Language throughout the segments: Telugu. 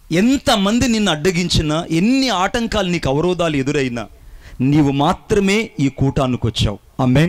ఎంతమంది నిన్ను అడ్డగించినా ఎన్ని ఆటంకాలు నీకు అవరోధాలు ఎదురైనా నీవు మాత్రమే ఈ కూటానికి వచ్చావు అమ్మేన్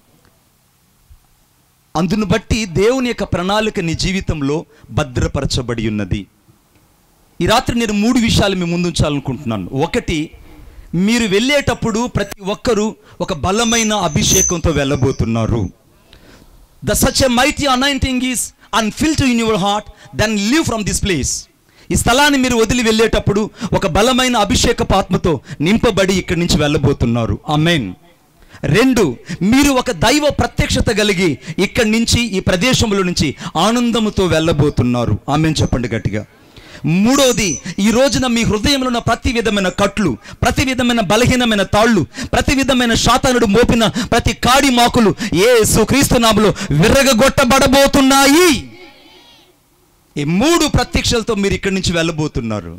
అందును బట్టి దేవుని యొక్క ప్రణాళిక నీ జీవితంలో భద్రపరచబడి ఉన్నది ఈ రాత్రి నేను మూడు విషయాలు మీ ముందు ఉంచాలనుకుంటున్నాను ఒకటి మీరు వెళ్ళేటప్పుడు ప్రతి ఒక్కరూ ఒక బలమైన అభిషేకంతో వెళ్ళబోతున్నారు the such a mighty anointing is unfilled in your heart then live from this place ఈ స్థలాన్ని మీరు వదిలి వెళ్ళేటప్పుడు ఒక బలమైన అభిషేకపు ఆత్మతో నింపబడి ఇక్కడి నుంచి వెళ్ళబోతున్నారు అమెన్ రెండు మీరు ఒక దైవ ప్రత్యక్షత కలిగి ఇక్కడి నుంచి ఈ ప్రదేశంలో నుంచి ఆనందముతో వెళ్ళబోతున్నారు ఆమెన్ చెప్పండి గట్టిగా మూడోది ఈ రోజున మీ హృదయంలో ఉన్న ప్రతి విధమైన కట్లు ప్రతి విధమైన బలహీనమైన తాళ్ళు ప్రతి విధమైన శాతానుడు మోపిన ప్రతి కాడి మాకులు ఏ సుక్రీస్తు నామలో విర్రగొట్టబడబోతున్నాయి ఈ మూడు ప్రత్యక్షలతో మీరు ఇక్కడి నుంచి వెళ్ళబోతున్నారు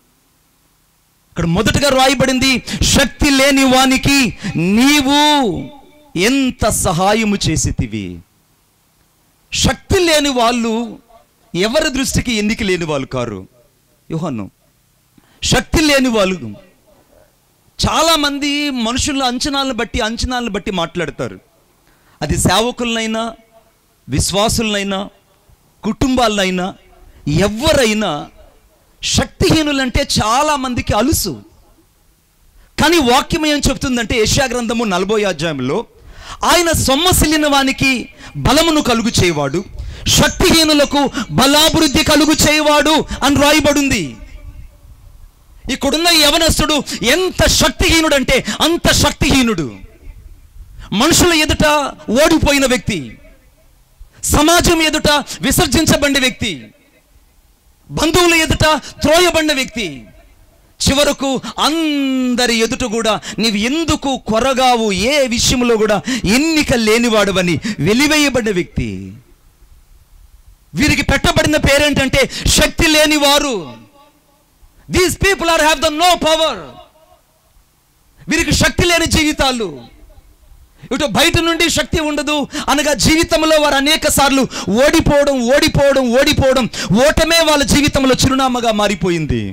ఇక్కడ మొదటగా రాయబడింది శక్తి లేని వానికి నీవు ఎంత సహాయము చేసేతివి శక్తి లేని వాళ్ళు ఎవరి దృష్టికి ఎన్నిక లేని వాళ్ళు కారు యోహన్ను శక్తి లేని వాళ్ళు చాలామంది మనుషుల అంచనాలను బట్టి అంచనాలను బట్టి మాట్లాడతారు అది సేవకులనైనా విశ్వాసులనైనా కుటుంబాలనైనా ఎవరైనా శక్తిహీనులంటే చాలా మందికి అలుసు కానీ వాక్యం ఏం చెప్తుందంటే యెషయా గ్రంథము నలభై అధ్యాయంలో ఆయన సొమ్మసిల్లిన వానికి బలమును కలుగు చేయవాడు శక్తిహీనులకు బలాభివృద్ధి కలుగు చేయవాడు అని రాయబడింది ఇక్కడున్న ఈ యవనస్తుడు ఎంత శక్తిహీనుడంటే అంత శక్తిహీనుడు మనుషుల ఎదుట ఓడిపోయిన వ్యక్తి సమాజం ఎదుట విసర్జించబడిన వ్యక్తి బంధువుల ఎదుట త్రోయబడిన వ్యక్తి చివరకు అందరి ఎదుట కూడా నీవు ఎందుకు కొరగావు ఏ విషయంలో కూడా ఎన్నిక లేనివాడువని వెలివేయబడిన వ్యక్తి వీరికి పెట్టబడిన పేరేంటంటే శక్తి లేని వారు these people are have the no power వీరికి శక్తి లేని జీవితాలు ఇటు బయట నుండి శక్తి ఉండదు అనగా జీవితంలో వారు అనేక సార్లు ఓడిపోవడం ఓడిపోవడం ఓడిపోవడం ఓటమే వాళ్ళ జీవితంలో చిరునామాగా మారిపోయింది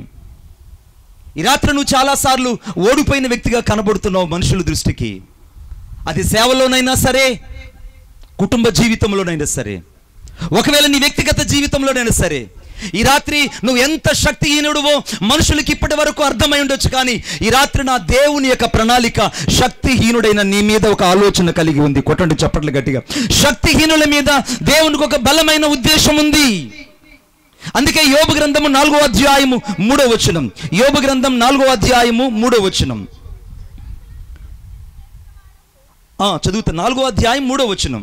ఈ రాత్రి నువ్వు చాలాసార్లు ఓడిపోయిన వ్యక్తిగా కనబడుతున్నావు మనుషుల దృష్టికి అది సేవలోనైనా సరే కుటుంబ జీవితంలోనైనా సరే ఒకవేళ నీ వ్యక్తిగత జీవితంలోనైనా సరే ఈ రాత్రి నువ్వు ఎంత శక్తిహీనుడువో మనుషులకి ఇప్పటి వరకు అర్థమై ఉండొచ్చు కానీ ఈ రాత్రి నా దేవుని యొక్క ప్రణాళిక శక్తిహీనుడైన నీ మీద ఒక ఆలోచన కలిగి ఉంది కొట్టండి చప్పట్లు గట్టిగా శక్తిహీనుల మీద దేవునికి ఒక బలమైన ఉద్దేశం ఉంది అందుకే యోబు గ్రంథము నాలుగో అధ్యాయము మూడో వచనం యోబు గ్రంథం నాలుగో అధ్యాయము మూడో వచనం ఆ, చదువుతా నాలుగో అధ్యాయం మూడో వచనం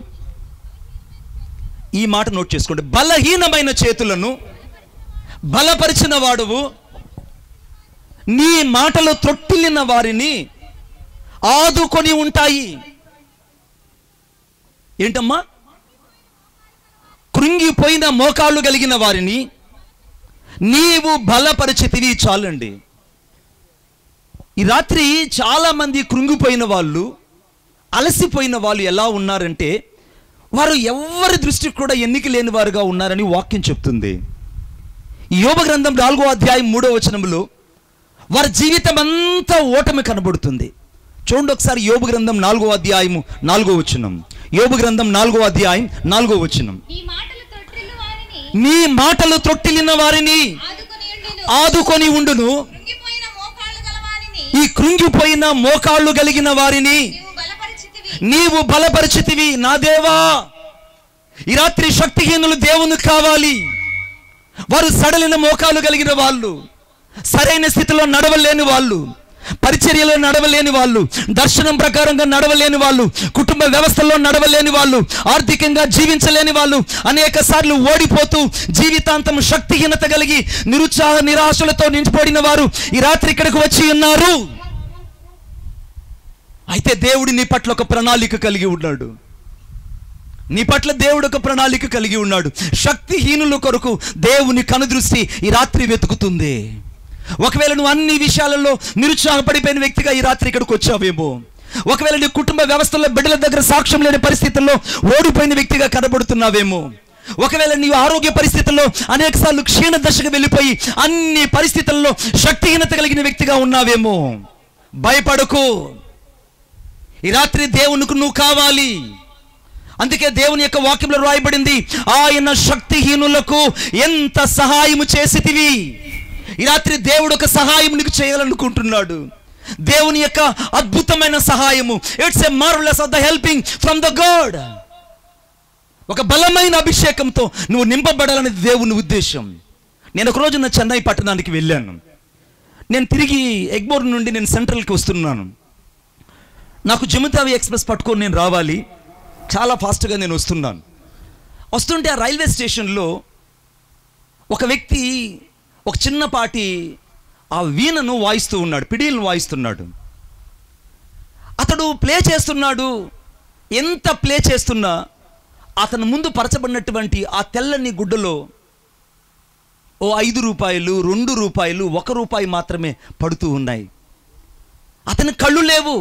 ఈ మాట నోట్ చేసుకోండి బలహీనమైన చేతులను బలపరిచిన వాడువు నీ మాటలు త్రొట్టిల్లిన వారిని ఆదుకొని ఉంటాయి ఏంటమ్మా కృంగిపోయిన మోకాళ్ళు కలిగిన వారిని నీవు బలపరిచితివి చాలండి ఈ రాత్రి చాలా మంది కృంగిపోయిన వాళ్ళు అలసిపోయిన వాళ్ళు ఎలా ఉన్నారంటే వారు ఎవరి దృష్టికి కూడా ఎన్నిక లేని వారుగా ఉన్నారని వాక్యం చెప్తుంది ఈ యోగ గ్రంథం నాలుగో అధ్యాయం మూడో వచనంలో వారి జీవితం అంతా ఓటమి కనబడుతుంది చూడండి ఒకసారి యోబు గ్రంథం నాలుగో అధ్యాయము నాలుగో వచనం యోబు గ్రంథం నాలుగో అధ్యాయం నాలుగో వచనం నీ మాటలు తొట్టిల్లు వారిని నీ మాటలు త్రొట్టిలిన వారిని ఆదుకొని ఉండును ఆదుకొని ఉండును కృంగిపోయిన మోకాళ్ళు గల వారిని ఈ కృంగిపోయిన మోకాళ్ళు కలిగిన వారిని నీవు బలపరిచితివి నీవు బలపరిచితివి నా దేవా ఈ రాత్రి శక్తిహీనులు దేవుని కావాలి వారు సడలిన మోకాలు కలిగిన వాళ్ళు సరైన స్థితిలో నడవలేని వాళ్ళు పరిచర్యలో నడవలేని వాళ్ళు దర్శనం ప్రకారంగా నడవలేని వాళ్ళు కుటుంబ వ్యవస్థలో నడవలేని వాళ్ళు ఆర్థికంగా జీవించలేని వాళ్ళు అనేక సార్లు ఓడిపోతూ జీవితాంతం శక్తిహీనత కలిగి నిరుత్సాహ నిరాశలతో నించిపోడిన వారు ఈ రాత్రి ఇక్కడికి వచ్చి ఉన్నారు అయితే దేవుడు నీ పట్ల ఒక ప్రణాళిక కలిగి ఉన్నాడు నీ పట్ల దేవుడు ఒక ప్రణాళిక కలిగి ఉన్నాడు శక్తిహీనుల కొరకు దేవుని కనుదృష్టి ఈ రాత్రి వెతుకుతుంది ఒకవేళ నువ్వు అన్ని విషయాలలో నిరుత్సాహపడిపోయిన వ్యక్తిగా ఈ రాత్రి ఇక్కడికి వచ్చావేమో ఒకవేళ నీ కుటుంబ వ్యవస్థలో బిడ్డల దగ్గర సాక్ష్యం లేని పరిస్థితుల్లో ఓడిపోయిన వ్యక్తిగా కనబడుతున్నావేమో ఒకవేళ నీవు ఆరోగ్య పరిస్థితుల్లో అనేక సార్లు క్షీణ దశకు వెళ్ళిపోయి అన్ని పరిస్థితుల్లో శక్తిహీనత కలిగిన వ్యక్తిగా ఉన్నావేమో భయపడకు ఈ రాత్రి దేవునికి నువ్వు కావాలి అందుకే దేవుని యొక్క వాక్యంలో రాయబడింది ఆయన శక్తిహీనులకు ఎంత సహాయము చేసితివి ఈ రాత్రి దేవుడు ఒక సహాయం నీకు చేయాలనుకుంటున్నాడు దేవుని యొక్క అద్భుతమైన సహాయము it's a marvellous of the helping from the God ఒక బలమైన అభిషేకంతో నువ్వు నింపబడాలనేది దేవుని ఉద్దేశం నేను ఒక రోజు నా చెన్నై పట్టణానికి వెళ్ళాను నేను తిరిగి ఎగ్మోర్ నుండి నేను సెంట్రల్కి వస్తున్నాను నాకు జముతావి ఎక్స్ప్రెస్ పట్టుకొని నేను రావాలి చాలా ఫాస్ట్గా నేను వస్తున్నాను వస్తుంటే ఆ రైల్వే స్టేషన్లో ఒక వ్యక్తి ఒక చిన్నపాటి ఆ వీణను వాయిస్తూ ఉన్నాడు పిడీలను వాయిస్తున్నాడు అతడు ప్లే చేస్తున్నాడు ఎంత ప్లే చేస్తున్నా అతను ముందు పరచబడినటువంటి ఆ తెల్లని గుడ్డలో ఓ ఐదు రూపాయలు రెండు రూపాయలు ఒక రూపాయి మాత్రమే పడుతూ ఉన్నాయి అతని కళ్ళు లేవు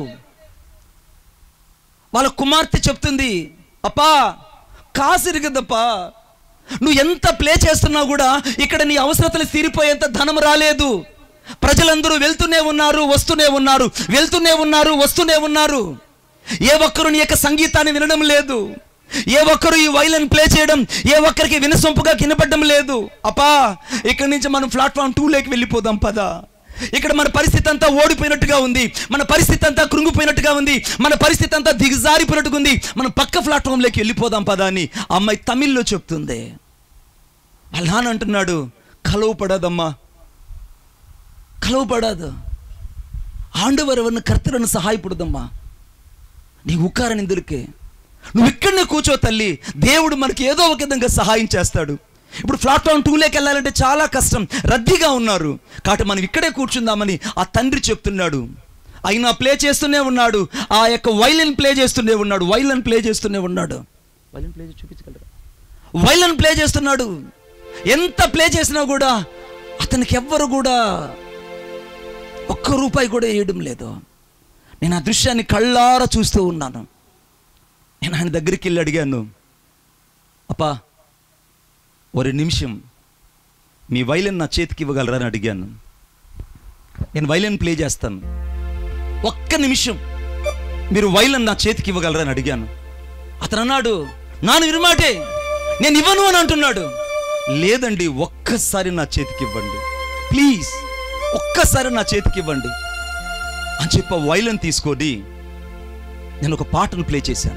వాళ్ళ కుమార్తె చెప్తుంది అప్పా కాసిరిగదప్పా నువ్వు ఎంత ప్లే చేస్తున్నావు కూడా ఇక్కడ నీ అవసరతలు తీరిపోయేంత ధనం రాలేదు ప్రజలందరూ వెళ్తూనే ఉన్నారు వస్తూనే ఉన్నారు వెళ్తూనే ఉన్నారు వస్తూనే ఉన్నారు ఏ ఒక్కరు నీ యొక్క సంగీతాన్ని వినడం లేదు ఏ ఒక్కరు ఈ వైలన్ ప్లే చేయడం ఏ ఒక్కరికి వినసొంపుగా వినపడడం లేదు అప్పా ఇక్కడి నుంచి మనం ప్లాట్ఫామ్ టూలోకి వెళ్ళిపోదాం పదా ఇక్కడ మన పరిస్థితి అంతా ఓడిపోయినట్టుగా ఉంది మన పరిస్థితి అంతా కృంగిపోయినట్టుగా ఉంది మన పరిస్థితి అంతా దిగజారిపోయినట్టుగా ఉంది మనం పక్క ప్లాట్ఫామ్లోకి వెళ్ళిపోదాం పదా అని ఆ అమ్మాయి తమిళ్లో చెప్తుంది వాళ్ళ నాన్న అంటున్నాడు కలవు పడదమ్మా కలవు పడదు ఆండవర్ ఎవరిని కర్తలను సహాయపడదమ్మా నీ ఉక్కార నిందులకే నువ్వు ఇక్కడనే కూర్చో తల్లి దేవుడు మనకి ఏదో ఒక విధంగా సహాయం చేస్తాడు ఇప్పుడు ప్లాట్ఫామ్ టూలోకి వెళ్ళాలంటే చాలా కష్టం రద్దీగా ఉన్నారు కాబట్టి మనం ఇక్కడే కూర్చుందామని ఆ తండ్రి చెప్తున్నాడు అయినా ప్లే చేస్తూనే ఉన్నాడు ఆ యొక్క వైలన్ ప్లే చేస్తూనే ఉన్నాడు వైలన్ ప్లే చేస్తూనే ఉన్నాడు వైలన్ ప్లే చూపించగలరా వైలన్ ప్లే చేస్తున్నాడు ఎంత ప్లే చేసినా కూడా అతనికి ఎవ్వరు కూడా ఒక్క రూపాయి కూడా వేయడం లేదు నేను ఆ దృశ్యాన్ని కళ్ళారా చూస్తూ ఉన్నాను నేను ఆయన దగ్గరికి వెళ్ళి అడిగాను అప్పా ఒక నిమిషం మీ వైలెన్ నా చేతికి ఇవ్వగలరా అని అడిగాను నేను వైలెన్ ప్లే చేస్తాను ఒక్క నిమిషం మీరు వైలెన్ నా చేతికి ఇవ్వగలరా అని అడిగాను అతను అన్నాడు నాను విరుమాటే నేను ఇవ్వను అని అంటున్నాడు లేదండి ఒక్కసారి నా చేతికి ఇవ్వండి ప్లీజ్ ఒక్కసారి నా చేతికి ఇవ్వండి అని చెప్పి వైలెన్ తీసుకొని నేను ఒక పాటను ప్లే చేశాను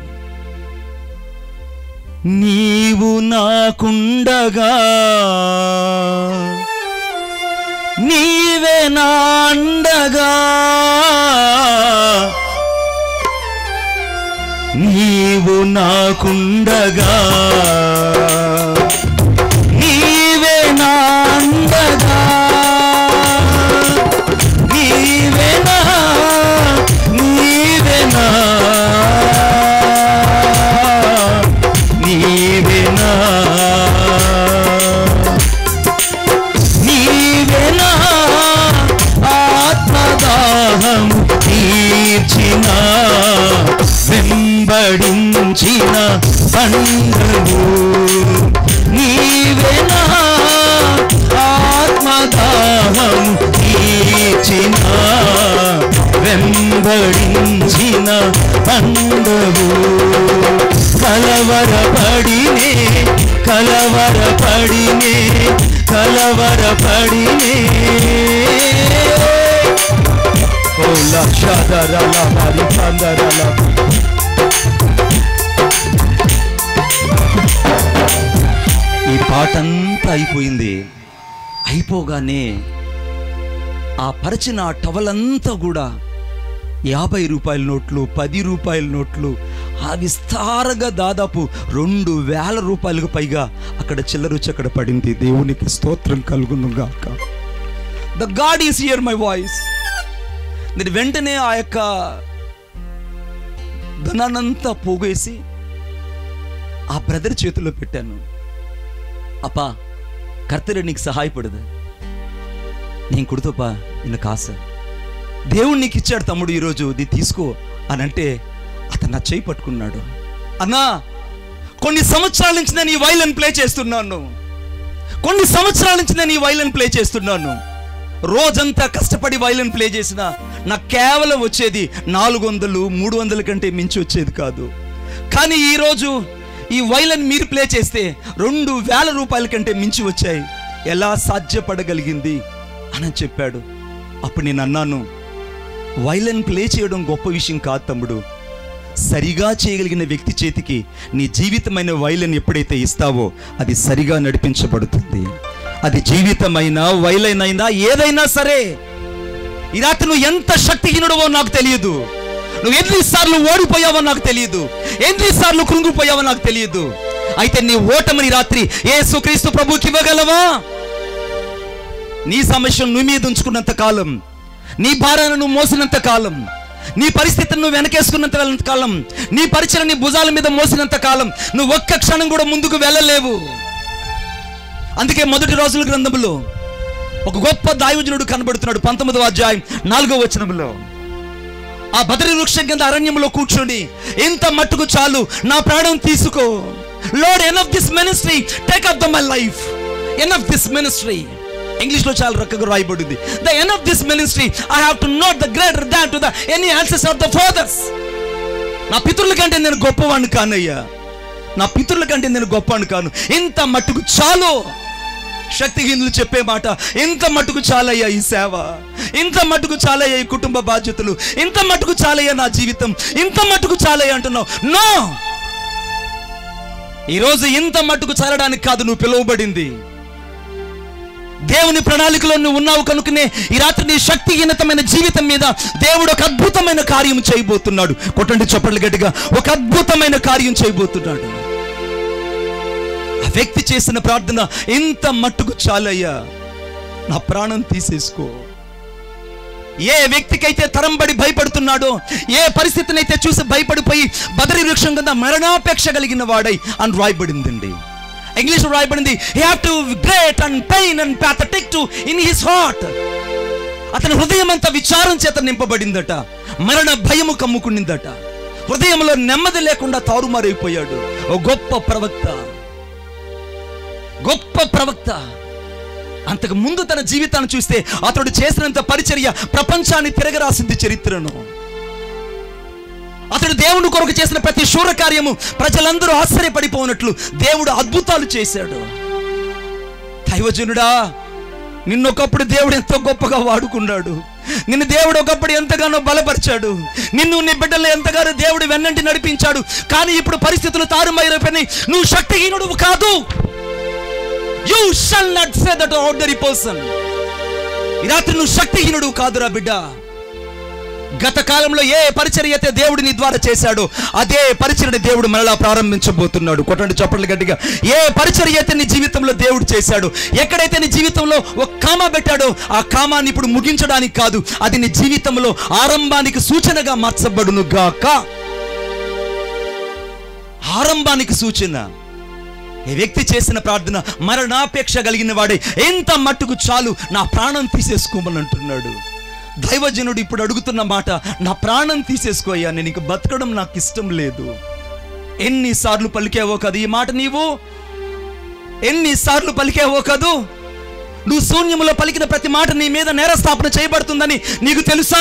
నీవు నాకుండగా నీవే నా అండగా నీవు నాకుండగా నీవే నా అండగా నీవే నా నీవే నా నీవే నా నీవే నా ఆత్మదాహం తీర్చిన వెంబడించిన పండవు నీవే నా ఆత్మదాహం తీర్చిన వెంబడించిన పండవు కలవరపడినే కలవరపడినే కలవరపడినే ఓ లక్షదరల మరి పందరల ఈ పాట అంతా అయిపోయింది అయిపోగానే ఆ పరిచిన ఆ టవల్ అంతా కూడా యాభై రూపాయల నోట్లు పది రూపాయల నోట్లు ఆ విస్తారగా దాదాపు రెండు వేల రూపాయలకు పైగా అక్కడ చిల్లరుచి అక్కడ పడింది దేవునికి స్తోత్రం కలుగును గాక the God is hear my voice నేను వెంటనే ఆ యొక్క ధనానంతా పోగేసి ఆ బ్రదర్ చేతిలో పెట్టాను అప్పా కర్తరు నీకు సహాయపడదు నేను కుడుతోపా నిన్ను కాస దేవుడు నీకు ఇచ్చాడు తమ్ముడు ఈరోజు ఇది తీసుకో అని అంటే అతను నా చేయి పట్టుకున్నాడు అన్నా కొన్ని సంవత్సరాల నుంచి నేను ఈ వైలన్ ప్లే చేస్తున్నాను కొన్ని సంవత్సరాల నుంచి నేను ఈ వైలన్ ప్లే చేస్తున్నాను రోజంతా కష్టపడి వైలన్ ప్లే చేసిన నాకు కేవలం వచ్చేది నాలుగు వందలు మూడు వందల కంటే మించి వచ్చేది కాదు కానీ ఈరోజు ఈ వైలన్ మీరు ప్లే చేస్తే రెండు వేల రూపాయల కంటే మించి వచ్చాయి ఎలా సాధ్యపడగలిగింది అని చెప్పాడు అప్పుడు నేను అన్నాను వైలన్ ప్లే చేయడం గొప్ప విషయం కాదు తమ్ముడు సరిగా చేయగలిగిన వ్యక్తి చేతికి నీ జీవితమైన వైలన్ ఎప్పుడైతే ఇస్తావో అది సరిగా నడిపించబడుతుంది అది జీవితమైన వైలన్ అయినా ఏదైనా సరే ఈ రాత్రి నువ్వు ఎంత శక్తిహీనుడవో నాకు తెలియదు నువ్వు ఎన్నిసార్లు ఓడిపోయావో నాకు తెలియదు ఎన్నిసార్లు కృంగిపోయావో నాకు తెలియదు అయితే నీ ఓటమిని రాత్రి యేసుక్రీస్తు ప్రభుకి ఇవ్వగలవా నీ సమస్యను నువ్వు మీద ఉంచుకున్నంత కాలం నీ భారాన్ని నువ్వు మోసినంత కాలం నీ పరిస్థితిని నువ్వు వెనకేసుకున్నంత కాలం నీ పరిచయం నీ భుజాల మీద మోసినంత కాలం నువ్వు ఒక్క క్షణం కూడా ముందుకు వెళ్ళలేవు అందుకే మొదటి రోజుల గ్రంథంలో ఒక గొప్ప దాయుజనుడు కనబడుతున్నాడు పంతొమ్మిదవ అధ్యాయం నాలుగో వచనంలో ఆ బదరి వృక్షం కింద అరణ్యంలో కూర్చొని ఇంత మట్టుకు చాలు నా ప్రాణం తీసుకో lord end of this ministry take up the my life end of this ministry English లో చాలా రకంగా రాయబడింది the end of this ministry I have to note the greater than to the any answers of the fathers నా పితరుల కంటే నేను గొప్పవాడిని కానయ్యా నా పితరుల కంటే నేను గొప్పవాడిని కాను ఇంత మట్టుకు చాలు శక్తిహీనులు చెప్పే మాట ఇంత మట్టుకు చాలయ్యా ఈ సేవ ఇంత మట్టుకు చాలయ్యా ఈ కుటుంబ బాధ్యతలు ఇంత మట్టుకు చాలయ్యా నా జీవితం ఇంత మట్టుకు చాలయ్యా అంటున్నావు నో ఈరోజు ఇంత మట్టుకు చాలడానికి కాదు నువ్వు పిలువబడింది దేవుని ప్రణాళికలో నువ్వు ఉన్నావు కనుకనే ఈ రాత్రి నీ శక్తిహీనతమైన జీవితం మీద దేవుడు ఒక అద్భుతమైన కార్యం చేయబోతున్నాడు కొట్టండి చప్పట్లు గట్టిగా ఒక అద్భుతమైన కార్యం చేయబోతున్నాడు ఆ వ్యక్తి చేసిన ప్రార్థన ఇంత మట్టుకు చాలయ్యా నా ప్రాణం తీసేసుకో ఏ వ్యక్తికైతే తరంబడి భయపడుతున్నాడో ఏ పరిస్థితినైతే చూసి భయపడిపోయి బదరి వృక్షం కింద మరణాపేక్ష కలిగిన వాడై అని రాయబడిందండి ఇంగ్లీష్ రాయబడింది he have to great and pain and pathetic to in his heart అతని హృదయం అంతా విచారం చేత నింపబడిందట మరణ భయము కమ్ముకునిందట హృదయంలో నెమ్మది లేకుండా తారుమారైపోయాడు ఓ గొప్ప ప్రవక్త గొప్ప ప్రవక్త అంతకు ముందు తన జీవితాన్ని చూస్తే అతడు చేసినంత పరిచర్య ప్రపంచాన్ని తిరగరాసింది చరిత్రను అతడు దేవుని కొరకు చేసిన ప్రతి శూర కార్యము ప్రజలందరూ ఆశ్చర్యపడిపోనట్లు దేవుడు అద్భుతాలు చేశాడు దైవజనుడా నిన్నొకప్పుడు దేవుడు ఎంతో గొప్పగా వాడుకున్నాడు నిన్ను దేవుడు ఒకప్పుడు ఎంతగానో బలపరిచాడు నిన్ను నీ బిడ్డలు ఎంతగానో దేవుడు వెన్నంటి నడిపించాడు కానీ ఇప్పుడు పరిస్థితులు తారుమైపోయినాయి నువ్వు శక్తిహీనుడు కాదు you shall not say that ordinary person ఈ రాత్రి నువ్వు శక్తిహీనుడు కాదురా బిడ్డ గత కాలంలో ఏ పరిచర్య అయితే దేవుడు నీ ద్వారా చేశాడో అదే పరిచర్ని దేవుడు మరలా ప్రారంభించబోతున్నాడు కొట్టండి చప్పట్లు గట్టిగా ఏ పరిచర్య అయితే నీ జీవితంలో దేవుడు చేశాడు ఎక్కడైతే నీ జీవితంలో ఒక కామా పెట్టాడో ఆ కామాన్ని ఇప్పుడు ముగించడానికి కాదు అది నీ జీవితంలో ఆరంభానికి సూచనగా మార్చబడును గాక ఆరంభానికి సూచన ఈ వ్యక్తి చేసిన ప్రార్థన మరణాపేక్ష కలిగిన వాడే ఎంత మట్టుకు చాలు నా ప్రాణం తీసేసుకోమని అంటున్నాడు దైవజనుడు ఇప్పుడు అడుగుతున్న మాట నా ప్రాణం తీసేసుకోయ్యా నేను ఇంక బతకడం నాకు ఇష్టం లేదు ఎన్నిసార్లు పలికావో కదా ఈ మాట నీవు ఎన్నిసార్లు పలికావో కదూ నువ్వు శూన్యములో పలికిన ప్రతి మాట నీ మీద నేరస్థాపన చేయబడుతుందని నీకు తెలుసా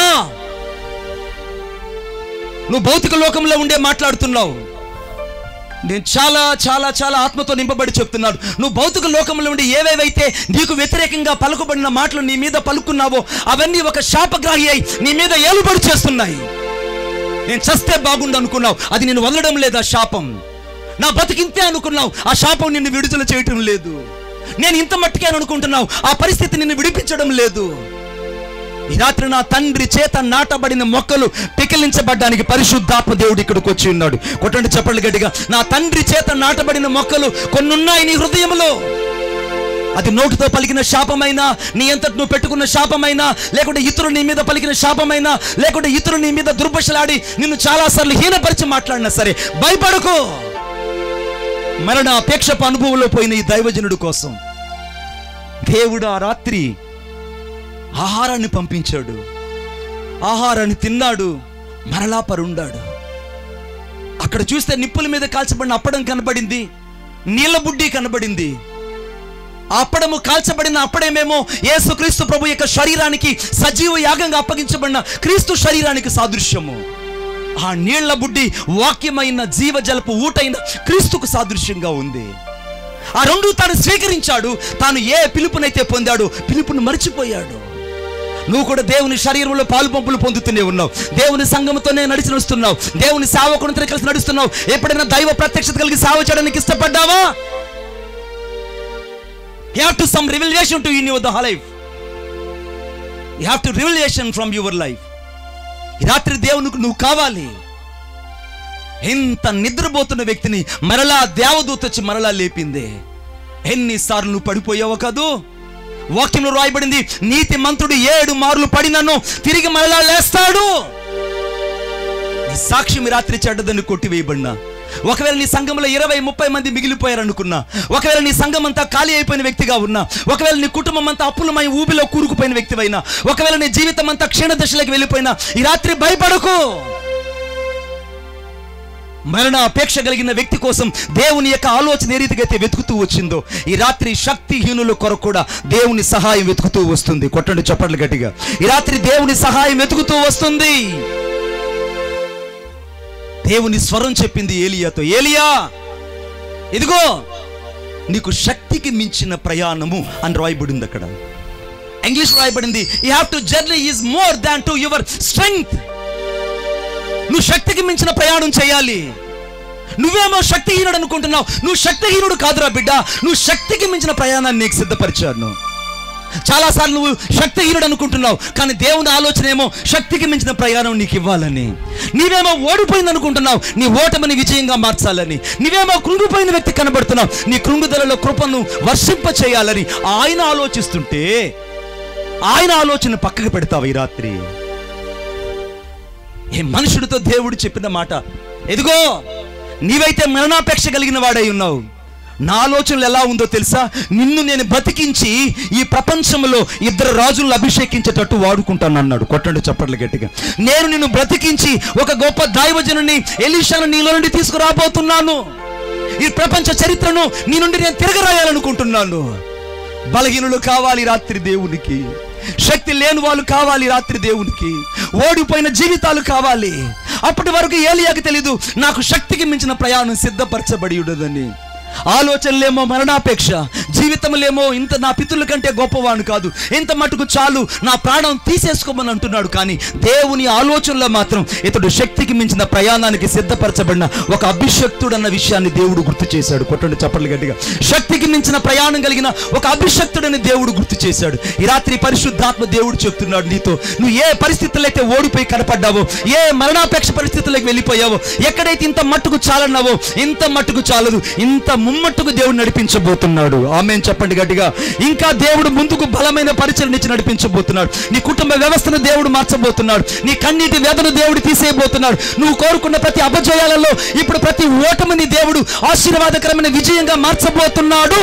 నువ్వు భౌతిక లోకంలో ఉండే మాట్లాడుతున్నావు నేను చాలా చాలా చాలా ఆత్మతో నింపబడి చెప్తున్నాను నువ్వు భౌతిక లోకంలో ఉండి ఏవేవైతే నీకు వ్యతిరేకంగా పలుకుబడిన మాటలు నీ మీద పలుకున్నావో అవన్నీ ఒక శాపగ్రాహి అయి నీ మీద ఏలుబడి చేస్తున్నాయి నేను చస్తే బాగుండు అనుకున్నావు అది నేను వదలడం లేదు ఆ శాపం నా బతికింతే అనుకున్నావు ఆ శాపం నిన్ను విడుదల చేయటం లేదు నేను ఇంత మట్టికే అనుకుంటున్నావు ఆ పరిస్థితి నిన్ను విడిపించడం లేదు ఈ రాత్రి నా తండ్రి చేత నాటబడిన మొక్కలు పికిలించబడ్డానికి పరిశుద్ధాత్మ దేవుడు ఇక్కడికి వచ్చి ఉన్నాడు కొట్టండి చెప్పండి గట్టిగా నా తండ్రి చేత నాటబడిన మొక్కలు కొన్ని ఉన్నాయి నీ హృదయంలో అది నోటితో పలికిన శాపమైనా నీ అంతటి నువ్వు పెట్టుకున్న శాపమైనా లేకుంటే ఇతరులు నీ మీద పలికిన శాపమైనా లేకుంటే ఇతరులు నీ మీద దుర్భషలాడి నిన్ను చాలాసార్లు హీనపరిచి మాట్లాడినా సరే భయపడకు మరణ అపేక్షపు అనుభవంలో పోయిన ఈ దైవజనుడు కోసం దేవుడు ఆ రాత్రి ఆహారాన్ని పంపించాడు ఆహారాన్ని తిన్నాడు మరలా పరుండాడు అక్కడ చూస్తే నిప్పుల మీద కాల్చబడిన అప్పడం కనబడింది నీళ్ళ బుడ్డి కనబడింది ఆ అప్పడము కాల్చబడిన అప్పడమేమో యేసుక్రీస్తు ప్రభు యొక్క శరీరానికి సజీవ యాగంగా అప్పగించబడిన క్రీస్తు శరీరానికి సాదృశ్యము ఆ నీళ్ల బుడ్డి వాక్యమైన జీవజలపు ఊటైన క్రీస్తుకు సాదృశ్యంగా ఉంది ఆ రెండు తాను స్వీకరించాడు తాను ఏ పిలుపునైతే పొందాడో పిలుపును మర్చిపోయాడు నువ్వు కూడా దేవుని శరీరంలో పాలు పంపులు పొందుతూనే ఉన్నావు దేవుని సంఘముతోనే నడిచి నడుస్తున్నావు దేవుని సేవకునితో కలిసి నడుస్తున్నావు ఎప్పుడైనా దైవ ప్రత్యక్షత కలిగి సేవ చేయడానికి ఇష్టపడ్డావా you have to some revelation to in your the life you have to revelation from your life ఈ రాత్రి దేవునికి నువ్వు కావాలి ఎంత నిద్రపోతున్న వ్యక్తిని మరలా దేవదూత వచ్చి మరలా లేపింది ఎన్నిసార్లు నువ్వు పడిపోయావు కదూ వాక్యంలో రాయబడింది నీతి మంత్రుడు ఏడు మార్లు పడినను తిరిగి మరలా లేస్తాడు నీ సాక్ష్యం ఈ రాత్రి చెడ్డదని కొట్టివేయబడినా ఒకవేళ నీ సంఘంలో ఇరవై ముప్పై మంది మిగిలిపోయారు అనుకున్నా ఒకవేళ నీ సంఘం అంతా ఖాళీ అయిపోయిన వ్యక్తిగా ఉన్నా ఒకవేళ నీ కుటుంబం అంతా అప్పులమై ఊబిలో కూరుకుపోయిన వ్యక్తివైనా ఒకవేళ నీ జీవితం అంతా క్షీణ దశలోకి వెళ్ళిపోయినా ఈ రాత్రి భయపడకు మరణ అపేక్ష కలిగిన వ్యక్తి కోసం దేవుని యొక్క ఆలోచన ఏ రీతిగా అయితే వెతుకుతూ వచ్చిందో ఈ రాత్రి శక్తిహీనుల కొరకు కూడా దేవుని సహాయం వెతుకుతూ వస్తుంది కొట్టండి చప్పట్లు గట్టిగా ఈ రాత్రి దేవుని సహాయం వెతుకుతూ వస్తుంది దేవుని స్వరం చెప్పింది ఏలియాతో ఏలియా ఇదిగో నీకు శక్తికి మించిన ప్రయాణము అని రాయబడింది అక్కడ ఇంగ్లీష్ రాయబడింది you have to journey is more than to your strength నువ్వు శక్తికి మించిన ప్రయాణం చేయాలి నువ్వేమో శక్తిహీనుడు అనుకుంటున్నావు నువ్వు శక్తిహీనుడు కాదురా బిడ్డ నువ్వు శక్తికి మించిన ప్రయాణాన్ని నీకు సిద్ధపరిచాను చాలాసార్లు నువ్వు శక్తిహీనుడు అనుకుంటున్నావు కానీ దేవుని ఆలోచన ఏమో శక్తికి మించిన ప్రయాణం నీకు ఇవ్వాలని నీవేమో ఓడిపోయింది అనుకుంటున్నావు నీ ఓటమిని విజయంగా మార్చాలని నీవేమో కృంగిపోయిన వ్యక్తి కనబడుతున్నావు నీ కృంగుదలలో కృపను వర్షింప చేయాలని ఆయన ఆలోచిస్తుంటే ఆయన ఆలోచన పక్కకు పెడతావు ఈ రాత్రి ఏ మనుషుడితో దేవుడు చెప్పిన మాట ఎదిగో నీవైతే మరణాపేక్ష కలిగిన వాడై ఉన్నావు నా ఆలోచనలు ఎలా ఉందో తెలుసా నిన్ను నేను బతికించి ఈ ప్రపంచంలో ఇద్దరు రాజులను అభిషేకించేటట్టు వాడుకుంటాను అన్నాడు కొట్టండి చప్పట్లు గట్టిగా నేను నిన్ను బ్రతికించి ఒక గొప్ప దైవజనుని ఎలీషాను నీలో నుండి తీసుకురాబోతున్నాను ఈ ప్రపంచ చరిత్రను నీ నుండి నేను తిరగరాయాలనుకుంటున్నాను బలహీనులు కావాలి రాత్రి దేవునికి శక్తి లేని వాళ్ళు కావాలి రాత్రి దేవునికి ఓడిపోయిన జీవితాలు కావాలి అప్పటి వరకు ఏలియాకి తెలీదు నాకు శక్తికి మించిన ప్రయాణం సిద్ధపరచబడి ఉండదని ఆలోచనలేమో మరణాపేక్ష జీవితములేమో ఇంత నా పితృల కంటే గొప్పవాడు కాదు ఇంత మటుకు చాలు నా ప్రాణం తీసేసుకోమని అంటున్నాడు కానీ దేవుని ఆలోచనలో మాత్రం ఇతడు శక్తికి మించిన ప్రయాణానికి సిద్ధపరచబడిన ఒక అభిషక్తుడు అన్న విషయాన్ని దేవుడు గుర్తు చేశాడు కొట్టండి చప్పట్లు గట్టిగా శక్తికి మించిన ప్రయాణం కలిగిన ఒక అభిషక్తుడని దేవుడు గుర్తు చేశాడు ఈ రాత్రి పరిశుద్ధాత్మ దేవుడు చెప్తున్నాడు నీతో నువ్వు ఏ పరిస్థితుల్లో అయితే ఓడిపోయి కనపడ్డావో ఏ మరణాపేక్ష పరిస్థితుల్లోకి వెళ్ళిపోయావో ఎక్కడైతే ఇంత మట్టుకు చాలన్నావో ఇంత మట్టుకు చాలదు ఇంత ముమ్మట్టుకు దేవుడు నడిపించబోతున్నాడు ఆమె చెప్పండి గట్టిగా ఇంకా దేవుడు ముందుకు బలమైన పరిచయం ఇచ్చి నడిపించబోతున్నాడు నీ కుటుంబ వ్యవస్థను దేవుడు మార్చబోతున్నాడు నీ కన్నీటి వేదన దేవుడు తీసేయబోతున్నాడు నువ్వు కోరుకున్న ప్రతి అపజయాలలో ఇప్పుడు ప్రతి ఓటమిని దేవుడు ఆశీర్వాదకరమైన విజయంగా మార్చబోతున్నాడు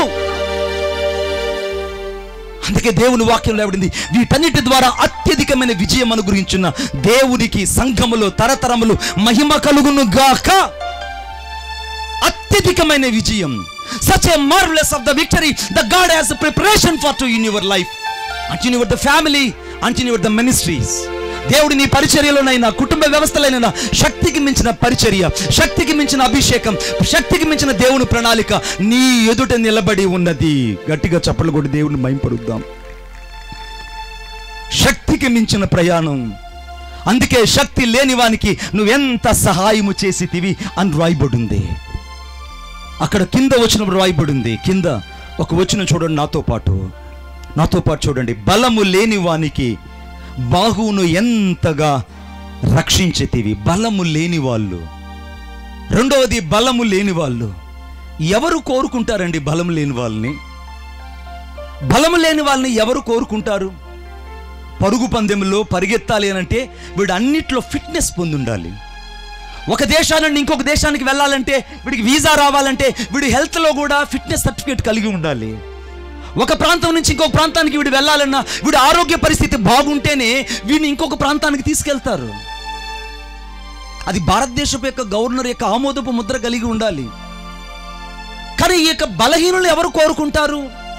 అందుకే దేవుని వాక్యం లేబడింది వీటన్నిటి ద్వారా అత్యధికమైన విజయం అనుగ్రహించున్న దేవునికి సంఘములో తరతరములు మహిమ కలుగును గాక అత్యధికమైన విజయం such a marvellous of the victory the God has preparation for to in your life and in your the family and in your the ministries దేవుడి నీ పరిచర్యలోనైనా కుటుంబ వ్యవస్థలైనా శక్తికి మించిన పరిచర్య శక్తికి మించిన అభిషేకం శక్తికి మించిన దేవుని ప్రణాళిక నీ ఎదుట నిలబడి ఉన్నది గట్టిగా చప్పలు కొట్టి దేవుని మైంపరుద్దాం శక్తికి మించిన ప్రయాణం అందుకే శక్తి లేని వానికి నువ్వెంత సహాయము చేసితివి అని రాయబడింది అక్కడ కింద వచ్చినప్పుడు రాయబడింది కింద ఒక వచ్చిన చూడండి నాతో పాటు నాతో పాటు చూడండి బలము లేని వానికి బాహువును ఎంతగా రక్షించేతివి బలము లేని వాళ్ళు రెండవది బలము లేని వాళ్ళు ఎవరు కోరుకుంటారండి బలం లేని వాళ్ళని బలము లేని వాళ్ళని ఎవరు కోరుకుంటారు పరుగు పందెంలో పరిగెత్తాలి అని అంటే వీడు అన్నిట్లో ఫిట్నెస్ పొంది ఉండాలి ఒక దేశాన్ని నుండి ఇంకొక దేశానికి వెళ్ళాలంటే వీడికి వీసా రావాలంటే వీడి హెల్త్లో కూడా ఫిట్నెస్ సర్టిఫికేట్ కలిగి ఉండాలి ఒక ప్రాంతం నుంచి ఇంకొక ప్రాంతానికి వీడు వెళ్ళాలన్నా వీడి ఆరోగ్య పరిస్థితి బాగుంటేనే వీడిని ఇంకొక ప్రాంతానికి తీసుకెళ్తారు అది భారతదేశపు యొక్క గవర్నర్ యొక్క ఆమోదపు ముద్ర కలిగి ఉండాలి కానీ ఈ యొక్క బలహీనులు ఎవరు కోరుకుంటారు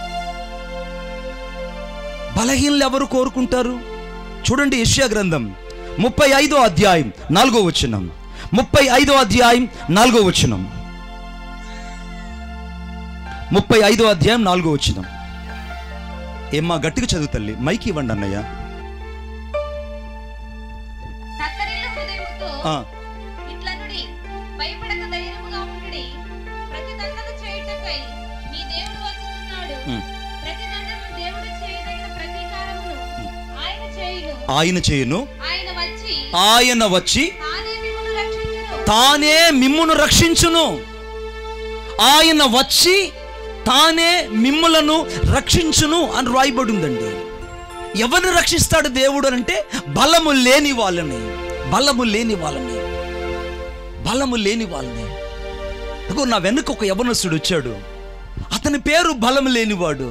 బలహీనులు ఎవరు కోరుకుంటారు చూడండి యెషయా గ్రంథం ముప్పై ఐదో అధ్యాయం నాలుగో వచనం ముప్పై ఐదో అధ్యాయం నాలుగో వచనం ముప్పై ఐదో అధ్యాయం నాలుగో వచనం ఏమ్మా గట్టిగా చదువు తల్లి మైకి ఇవ్వండి అన్నయ్య తత్తరిల్లు హృదయముతో ఆ, ఇట్లనుడి భయపడక ధైర్యముగా ఉండుడి ప్రతిదండన చేయుటకై నీ దేవుడు వచ్చుచున్నాడు ఉమ్. ప్రతిదండను దేవుడు చేయదగిన ప్రతీకారమును ఆయన చేయును ఆయన చేయును ఆయన వచ్చి ఆయన వచ్చి తానే మిమ్మును రక్షించును తానే మిమ్మును రక్షించును ఆయన వచ్చి తానే మిమ్ములను రక్షించును అని రాయబడి ఉందండి ఎవరిని రక్షిస్తాడు దేవుడు అని అంటే బలము లేని వాళ్ళని బలము లేని వాళ్ళని బలము లేని వాళ్ళని అగో నా వెనుక ఒక యవనస్తుడు వచ్చాడు అతని పేరు బలము లేనివాడు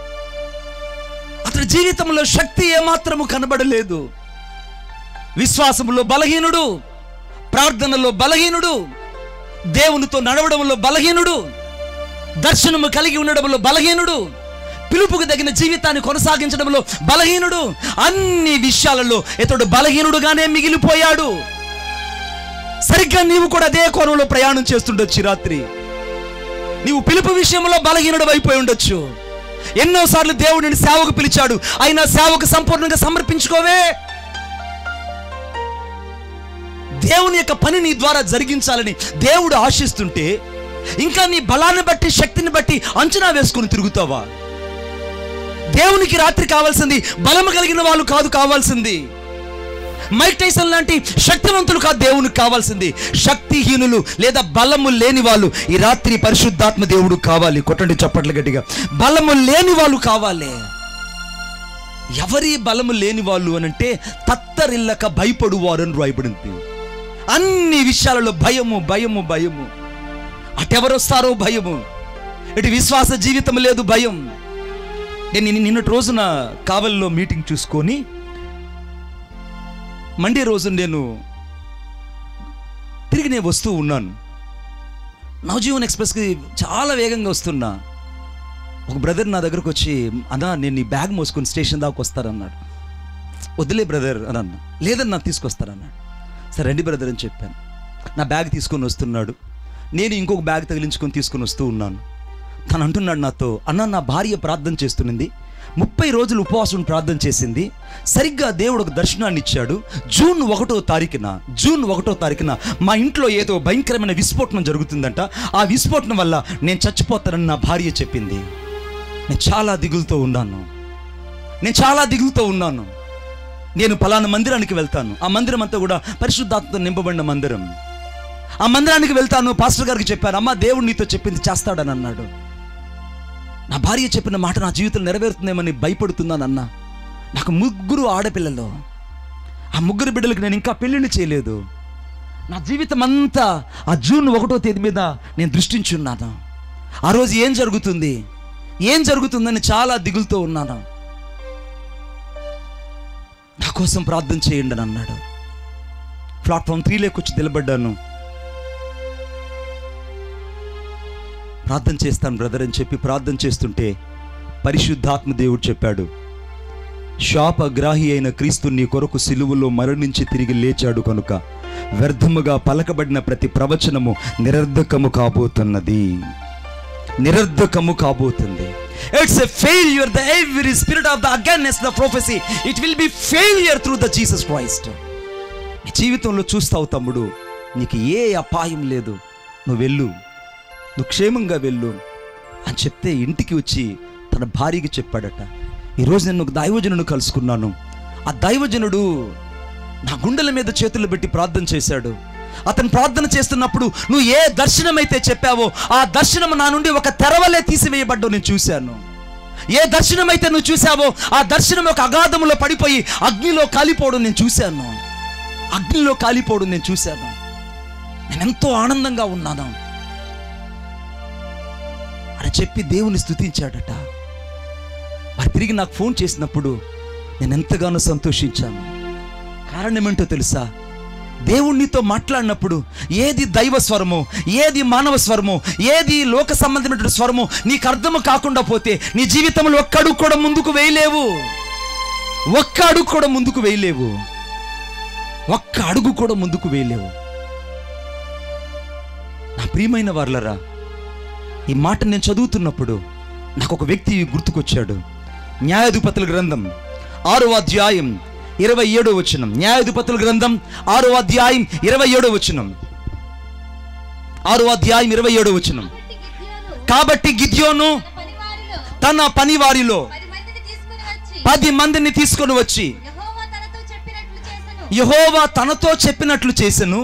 అతని జీవితంలో శక్తి ఏమాత్రము కనబడలేదు విశ్వాసములో బలహీనుడు ప్రార్థనలో బలహీనుడు దేవునితో నడవడంలో బలహీనుడు దర్శనము కలిగి ఉండడంలో బలహీనుడు పిలుపుకు తగిన జీవితాన్ని కొనసాగించడంలో బలహీనుడు అన్ని విషయాలలో ఇతడు బలహీనుడుగానే మిగిలిపోయాడు సరిగ్గా నీవు కూడా అదే కోణంలో ప్రయాణం చేస్తుండొచ్చు ఈ రాత్రి నీవు పిలుపు విషయంలో బలహీనుడు అయిపోయి ఉండొచ్చు ఎన్నోసార్లు దేవుడిని సేవకు పిలిచాడు అయినా సేవకు సంపూర్ణంగా సమర్పించుకోవే దేవుని యొక్క పని నీ ద్వారా జరిగించాలని దేవుడు ఆశిస్తుంటే ఇంకా నీ బలాన్ని బట్టి శక్తిని బట్టి అంచనా వేసుకుని తిరుగుతావా దేవునికి రాత్రి కావాల్సింది బలము కలిగిన వాళ్ళు కాదు కావాల్సింది మైక్ టైసన్ లాంటి శక్తివంతులు కాదు దేవునికి కావాల్సింది శక్తిహీనులు లేదా బలము లేని వాళ్ళు ఈ రాత్రి పరిశుద్ధాత్మ దేవుడు కావాలి కొట్టండి చప్పట్లు గట్టిగా బలము లేని వాళ్ళు కావాలి ఎవరి బలము లేని వాళ్ళు అనంటే తత్తరిల్లక భయపడువారు అని రాయబడింది అన్ని విషయాలలో భయము భయము భయము అటెవరొస్తారో భయము ఇటు విశ్వాస జీవితం లేదు భయం నేను నిన్న- నిన్నటి రోజున కావలిలో మీటింగ్ చూసుకొని మండే రోజు నేను తిరిగి నేను వస్తూ ఉన్నాను నవజీవన్ ఎక్స్ప్రెస్కి చాలా వేగంగా వస్తున్నా ఒక బ్రదర్ నా దగ్గరకు వచ్చి అన్నా నేను ఈ బ్యాగ్ మోసుకొని స్టేషన్ దాకా వస్తారన్నాడు వదిలే బ్రదర్ అని అన్నా లేదన్నా తీసుకొస్తారన్నాడు సరే రండి బ్రదర్ అని చెప్పాను నా బ్యాగ్ తీసుకొని వస్తున్నాడు నేను ఇంకొక బ్యాగ్ తగిలించుకొని తీసుకొని వస్తూ ఉన్నాను తను అంటున్నాడు నాతో అన్న నా భార్య ప్రార్థన చేస్తున్నది ముప్పై రోజులు ఉపవాసం ప్రార్థన చేసింది సరిగ్గా దేవుడు ఒక దర్శనాన్ని ఇచ్చాడు జూన్ ఒకటో తారీఖున జూన్ ఒకటో తారీఖున మా ఇంట్లో ఏదో భయంకరమైన విస్ఫోటనం జరుగుతుందంట ఆ విస్ఫోటనం వల్ల నేను చచ్చిపోతానని నా భార్య చెప్పింది నేను చాలా దిగులుతో ఉన్నాను నేను చాలా దిగులుతో ఉన్నాను నేను పలానా మందిరానికి వెళ్తాను ఆ మందిరం అంతా కూడా పరిశుద్ధాత్మతో నింపబడిన మందిరం ఆ మందిరానికి వెళ్తాను పాస్టర్ గారికి చెప్పాను అమ్మ దేవుడు నీతో చెప్పింది చేస్తాడని అన్నాడు నా భార్య చెప్పిన మాట నా జీవితం నెరవేరుతుందేమని భయపడుతున్నాను అన్న నాకు ముగ్గురు ఆడపిల్లలు ఆ ముగ్గురు బిడ్డలకు నేను ఇంకా పెళ్ళిళ్ళు చేయలేదు నా జీవితం అంతా ఆ జూన్ ఒకటో తేదీ మీద నేను దృష్టించున్నాను ఆ రోజు ఏం జరుగుతుంది ఏం జరుగుతుందని చాలా దిగులుతో ఉన్నాను నా కోసం ప్రార్థన చేయండి అని అన్నాడు ప్లాట్ఫామ్ త్రీలోకి వచ్చి నిలబడ్డాను ప్రార్థన చేస్తాను బ్రదర్ అని చెప్పి ప్రార్థన చేస్తుంటే పరిశుద్ధాత్మ దేవుడు చెప్పాడు శాపగ్రాహి అయిన క్రీస్తు నీ కొరకు సిలువలో మరణించి తిరిగి లేచాడు కనుక వ్యర్థముగా పలకబడిన ప్రతి ప్రవచనము నిరర్ధకము కాబోతున్నది నిరర్ధకము కాబోతుంది it's a failure the every spirit of the against the prophecy it will be failure through the Jesus Christ నీ జీవితంలో చూస్తావు తమ్ముడు నీకు ఏ అపాయం లేదు నువ్వు వెళ్ళు నువ్వు క్షేమంగా వెళ్ళు అని చెప్తే ఇంటికి వచ్చి తన భార్యకి చెప్పాడట ఈరోజు నేను ఒక దైవజనుడు కలుసుకున్నాను ఆ దైవజనుడు నా గుండెల మీద చేతులు పెట్టి ప్రార్థన చేశాడు అతను ప్రార్థన చేస్తున్నప్పుడు నువ్వు ఏ దర్శనం అయితే చెప్పావో ఆ దర్శనం నా నుండి ఒక తెరవలే తీసివేయబడ్డం నేను చూశాను ఏ దర్శనం అయితే నువ్వు చూసావో ఆ దర్శనం ఒక అగాధములో పడిపోయి అగ్నిలో కాలిపోవడం నేను చూశాను అగ్నిలో కాలిపోవడం నేను చూశాను నేను ఎంతో ఆనందంగా ఉన్నాను అని చెప్పి దేవుని స్తుతించాడట మరి తిరిగి నాకు ఫోన్ చేసినప్పుడు నేను ఎంతగానో సంతోషించాను కారణం ఏంటో తెలుసా దేవుణ్ణితో మాట్లాడినప్పుడు ఏది దైవ స్వరమో ఏది మానవ స్వరమో ఏది లోక సంబంధమైన స్వరమో నీకు అర్థము కాకుండా పోతే నీ జీవితంలో ఒక్క అడుగు కూడా ముందుకు వేయలేవు ఒక్క అడుగు కూడా ముందుకు వేయలేవు ఒక్క అడుగు కూడా ముందుకు వేయలేవు నా ప్రియమైన వార్లరా ఈ మాట నేను చదువుతున్నప్పుడు నాకు ఒక వ్యక్తి గుర్తుకొచ్చాడు న్యాయాధిపతుల గ్రంథం ఆరో అధ్యాయం ఇరవై ఏడో వచనం న్యాయాధిపతుల గ్రంథం ఆరో అధ్యాయం ఇరవై ఏడో వచనం ఆరో అధ్యాయం ఇరవై ఏడో వచనం కాబట్టి గిద్యోను కాబట్టి గిద్యోను తన పనివారిలో తన పనివారిలో పది మందిని తీసుకుని వచ్చి పది మందిని తీసుకొని వచ్చి యెహోవా తనతో చెప్పినట్లు చేసెను యహోవా తనతో చెప్పినట్లు చేసెను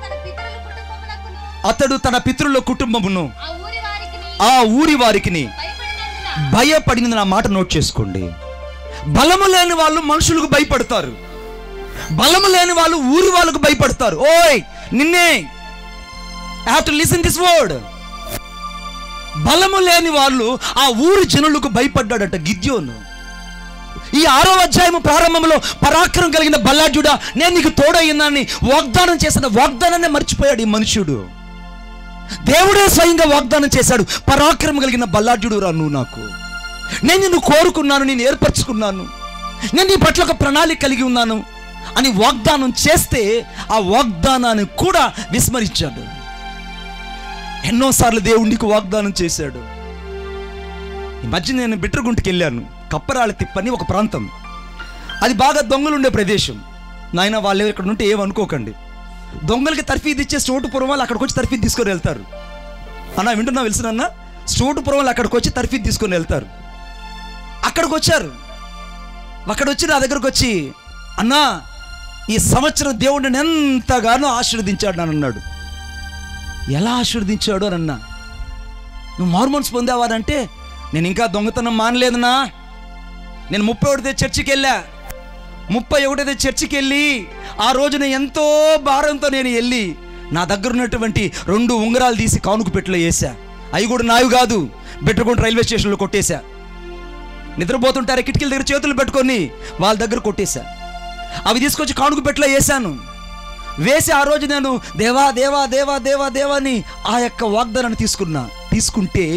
అతడు తన పితరుల కుటుంబమునకును అతడు తన పితరుల కుటుంబమును ఆ ఊరి వారికిని ఆ ఊరి వారికిని భయపడినందున భయపడిన నా మాట నోట్ చేసుకోండి బలము లేని వాళ్ళు మనుషులకు భయపడతారు బలము లేని వాళ్ళు ఊరి వాళ్ళకు భయపడతారు ఓయ్ నిన్నే have to listen this word బలము లేని వాళ్ళు ఆ ఊరి జనులకు భయపడ్డాడట గిద్యోను ఈ ఆరో అధ్యాయం ప్రారంభంలో పరాక్రమం కలిగిన బల్లాఢ్యుడా నేను నీకు తోడయ్యిందని వాగ్దానం చేసిన వాగ్దానాన్ని మర్చిపోయాడు ఈ మనుషుడు దేవుడే స్వయంగా వాగ్దానం చేశాడు పరాక్రమం కలిగిన బల్లాఢ్యుడు రా నువ్వు నాకు నేను నిన్ను కోరుకున్నాను నేను ఏర్పరచుకున్నాను నేను నీ పట్ల ఒక ప్రణాళిక కలిగి ఉన్నాను అని వాగ్దానం చేస్తే ఆ వాగ్దానాన్ని కూడా విస్మరించాడు ఎన్నోసార్లు దేవుడికి వాగ్దానం చేశాడు ఈ మధ్య నేను బిట్రగుంటకి వెళ్ళాను కప్పరాళ్ళ తిప్పని ఒక ప్రాంతం అది బాగా దొంగలు ఉండే ప్రదేశం నాయన వాళ్ళు ఇక్కడ ఉంటే ఏమనుకోకండి దొంగలకి తర్ఫీదు ఇచ్చే స్టోటుపురం వాళ్ళు అక్కడికి వచ్చి తర్ఫీదు తీసుకొని వెళ్తారు అన్న వింటున్నా వెలుసునన్న స్టోటుపురం వాళ్ళు అక్కడికి వచ్చి తర్ఫీదు తీసుకొని వెళ్తారు అక్కడికి వచ్చారు అక్కడ వచ్చి నా దగ్గరకు వచ్చి అన్నా ఈ సంవత్సరం దేవుడు నన్ను ఎంతగానో ఆశీర్వదించాడు అని అన్నాడు ఎలా ఆశీర్వదించాడు అని అన్నా నువ్వు మార్మోన్స్ పొందావారంటే నేను ఇంకా దొంగతనం మానలేదునా నేను ముప్పై ఒకటిదే చర్చికి వెళ్ళా ముప్పై ఒకటిదే చర్చికి వెళ్ళి ఆ రోజున ఎంతో భారంతో నేను వెళ్ళి నా దగ్గర ఉన్నటువంటి రెండు ఉంగరాలు తీసి కానుక పెట్టలో వేసా అవి కూడా నావి కాదు బెట్టుకుంటూ రైల్వే స్టేషన్లో కొట్టేశా నిద్రపోతుంటారు కిటికీల దగ్గర చేతులు పెట్టుకొని వాళ్ళ దగ్గర కొట్టేశా అవి తీసుకొచ్చి కానుక పెట్టలో వేశాను వేసి ఆ రోజు నేను దేవా దేవా దేవా దేవా దేవా అని ఆ యొక్క వాగ్దానాన్ని తీసుకున్నా తీసుకుంటే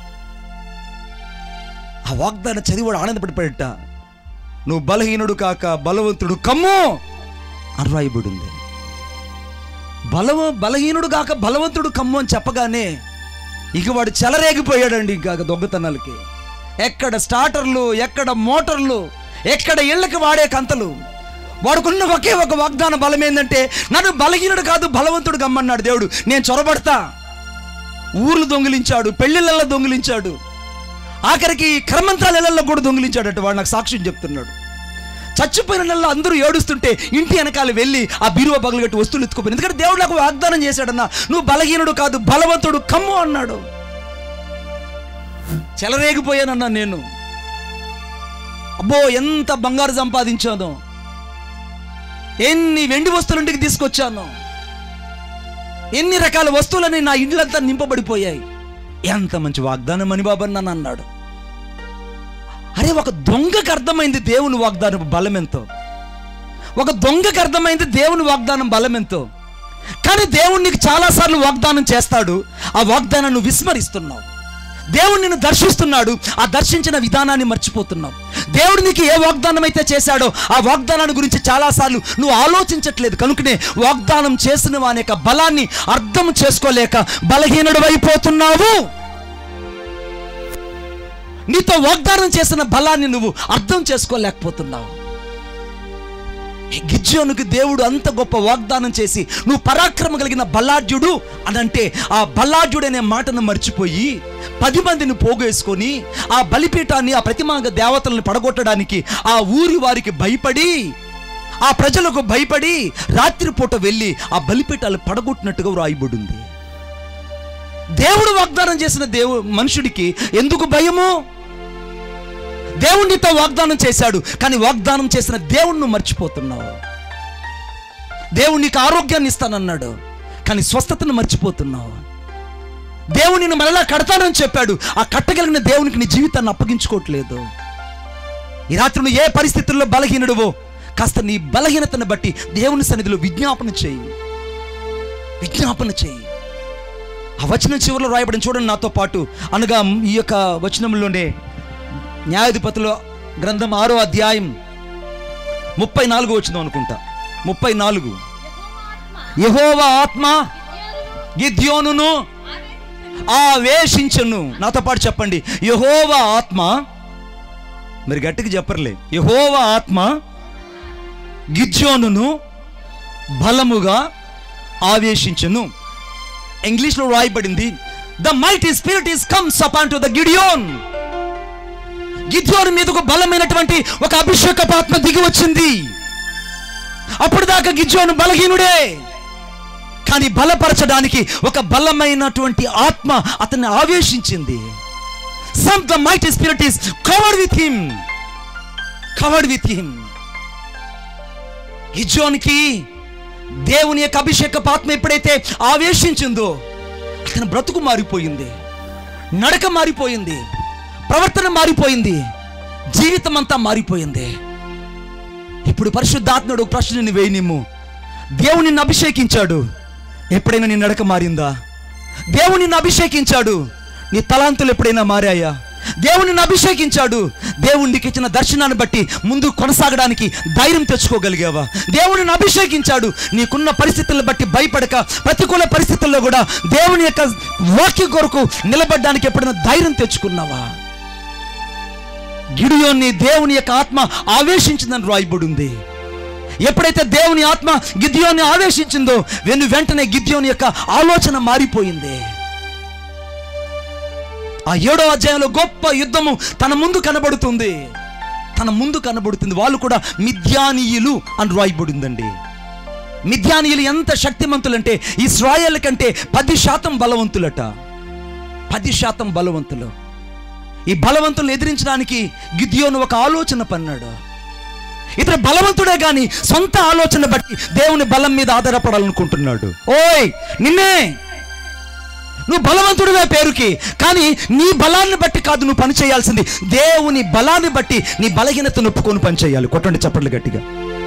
ఆ వాగ్దానం చదివాడు ఆనందపడిపోయట నువ్వు బలహీనుడు కాక బలవంతుడు కమ్ము అని రాయబడింది బలవ బలహీనుడు కాక బలవంతుడు కమ్ము అని చెప్పగానే ఇక వాడు చెలరేగిపోయాడండి ఇక దొంగతనాలకి ఎక్కడ స్టార్టర్లు ఎక్కడ మోటార్లు ఎక్కడ ఇళ్ళకి వాడే కంతలు వాడుకున్న ఒకే ఒక వాగ్దాన బలం ఏంటంటే నన్ను బలహీనుడు కాదు బలవంతుడు గమ్మన్నాడు దేవుడు నేను చొరబడతా ఊర్లు దొంగిలించాడు పెళ్లిళ్ళల్లో దొంగిలించాడు ఆఖరికి కర్మంత్రాల ఇళ్లలో కూడా దొంగిలించాడట వాడు నాకు సాక్ష్యం చెప్తున్నాడు చచ్చిపోయిన నెలలో అందరూ ఏడుస్తుంటే ఇంటి వెనకాల వెళ్ళి ఆ బీరువా పగలగట్టి వస్తువులు ఎత్తుకుపోయి ఎందుకంటే దేవుడు నాకు వాగ్దానం చేశాడన్నా నువ్వు బలహీనుడు కాదు బలవంతుడు కమ్ము అన్నాడు చెలరేగిపోయానన్నా నేను అబ్బో ఎంత బంగారు సంపాదించానో ఎన్ని వెండి వస్తువులు ఇంటికి తీసుకొచ్చాను ఎన్ని రకాల వస్తువులని నా ఇండ్లంతా నింపబడిపోయాయి ఎంత మంచి వాగ్దానం అని బాబు నన్ను అన్నాడు అరే ఒక దొంగకు అర్థమైంది దేవుని వాగ్దానం బలం ఎంతో ఒక దొంగకు అర్థమైంది దేవుని వాగ్దానం బలం ఎంతో కానీ దేవుడు నీకు చాలాసార్లు వాగ్దానం చేస్తాడు ఆ వాగ్దానాన్ని నువ్వు విస్మరిస్తున్నావు దేవుడు నిన్ను దర్శిస్తున్నాడు ఆ దర్శించిన విధానాన్ని మర్చిపోతున్నావు దేవుడు నీకు ఏ వాగ్దానం అయితే చేశాడో ఆ వాగ్దానాన్ని గురించి చాలాసార్లు నువ్వు ఆలోచించట్లేదు కనుకనే వాగ్దానం చేసిన వాని యొక్క బలాన్ని అర్థం చేసుకోలేక బలహీనుడు అయిపోతున్నావు నీతో వాగ్దానం చేసిన బలాన్ని నువ్వు అర్థం చేసుకోలేకపోతున్నావు ఈ గిజ్జోనుకి దేవుడు అంత గొప్ప వాగ్దానం చేసి నువ్వు పరాక్రమ కలిగిన బల్లాఢ్యుడు అనంటే ఆ బల్లాఢ్యుడు అనే మాటను మర్చిపోయి పది మందిని పోగేసుకొని ఆ బలిపీఠాన్ని ఆ ప్రతిమాంగ దేవతలను పడగొట్టడానికి ఆ ఊరి వారికి భయపడి ఆ ప్రజలకు భయపడి రాత్రిపూట వెళ్ళి ఆ బలిపీఠాలు పడగొట్టినట్టుగా వ్రాయబడింది దేవుడు వాగ్దానం చేసిన దేవు మనుషుడికి ఎందుకు భయము దేవునితో వాగ్దానం చేశాడు కానీ వాగ్దానం చేసిన దేవుణ్ణి మర్చిపోతున్నావు దేవుడు నీకు ఆరోగ్యాన్ని ఇస్తానన్నాడు కానీ స్వస్థతను మర్చిపోతున్నావు దేవుడు నిన్ను మరలా కడతానని చెప్పాడు ఆ కట్టగలిగిన దేవునికి నీ జీవితాన్ని అప్పగించుకోవట్లేదు ఈ రాత్రి నువ్వు ఏ పరిస్థితుల్లో బలహీనుడువో కాస్త నీ బలహీనతను బట్టి దేవుని సన్నిధిలో విజ్ఞాపన చేయి విజ్ఞాపన చేయి ఆ వచనం చివరిలో రాయబడిన చూడండి నాతో పాటు అనగా ఈ యొక్క వచనంలోనే న్యాయాధిపతుల గ్రంథం ఆరో అధ్యాయం ముప్పై నాలుగు వచ్చింది అనుకుంటా ముప్పై నాలుగు యహోవా ఆత్మ గిద్యోనును ఆవేశించను నాతో పాటు చెప్పండి యహోవా ఆత్మ మరి గట్టిగా చెప్పర్లే యహోవా ఆత్మ గిద్యోనును బలముగా ఆవేశించను ఇంగ్లీష్లో రాయబడింది the mighty spirit is comes upon to the Gideon గిద్యోను మీదకు బలమైనటువంటి ఒక అభిషేకపు ఆత్మ దిగి వచ్చింది అప్పుడు దాకా గిద్యోను బలహీనుడే కానీ బలపరచడానికి ఒక బలమైనటువంటి ఆత్మ అతన్ని ఆవేశించింది some the mighty spirit is covered with him covered with him గిజ్జోనికి దేవుని యొక్క అభిషేక ఆత్మ ఎప్పుడైతే ఆవేశించిందో అతని బ్రతుకు మారిపోయింది నడక మారిపోయింది ప్రవర్తన మారిపోయింది జీవితం అంతా మారిపోయింది ఇప్పుడు పరిశుద్ధాత్ముడు ఒక ప్రశ్నని వేయనిమ్ము దేవుని నిన్ను అభిషేకించాడు ఎప్పుడైనా నీ నడక మారిందా దేవుని నిన్ను అభిషేకించాడు నీ తలాంతులు ఎప్పుడైనా మారాయా దేవుని నిన్ను అభిషేకించాడు దేవునికి ఇచ్చిన దర్శనాన్ని బట్టి ముందు కొనసాగడానికి ధైర్యం తెచ్చుకోగలిగావా దేవుని అభిషేకించాడు నీకున్న పరిస్థితులను బట్టి భయపడక ప్రతికూల పరిస్థితుల్లో కూడా దేవుని యొక్క వాక్య కొరకు నిలబడడానికి ఎప్పుడైనా ధైర్యం తెచ్చుకున్నావా గిడియోన్ని దేవుని యొక్క ఆత్మ ఆవేశించిందని రాయబడి ఉంది ఎప్పుడైతే దేవుని ఆత్మ గిద్యోని ఆవేశించిందో వెను వెంటనే గిద్యోని యొక్క ఆలోచన మారిపోయింది ఆ ఏడో అధ్యాయంలో గొప్ప యుద్ధము తన ముందు కనబడుతుంది తన ముందు కనబడుతుంది వాళ్ళు కూడా మిథ్యానీయులు అని రాయబడిందండి మిథ్యానీయులు ఎంత శక్తిమంతులంటే ఇస్రాయేల్ కంటే పది శాతం బలవంతులట పది శాతం బలవంతులు ఈ బలవంతులను ఎదిరించడానికి గిద్యోను ఒక ఆలోచన పన్నాడు ఇతను బలవంతుడే గాని సొంత ఆలోచన బట్టి దేవుని బలం మీద ఆధారపడాలనుకుంటున్నాడు ఓయ్ నిన్నే నువ్వు బలవంతుడివే పేరుకి కానీ నీ బలాన్ని బట్టి కాదు నువ్వు పని చేయాల్సింది దేవుని బలాన్ని బట్టి నీ బలహీనతను ఒప్పుకొని పని చేయాలి కొట్టండి చప్పట్లు గట్టిగా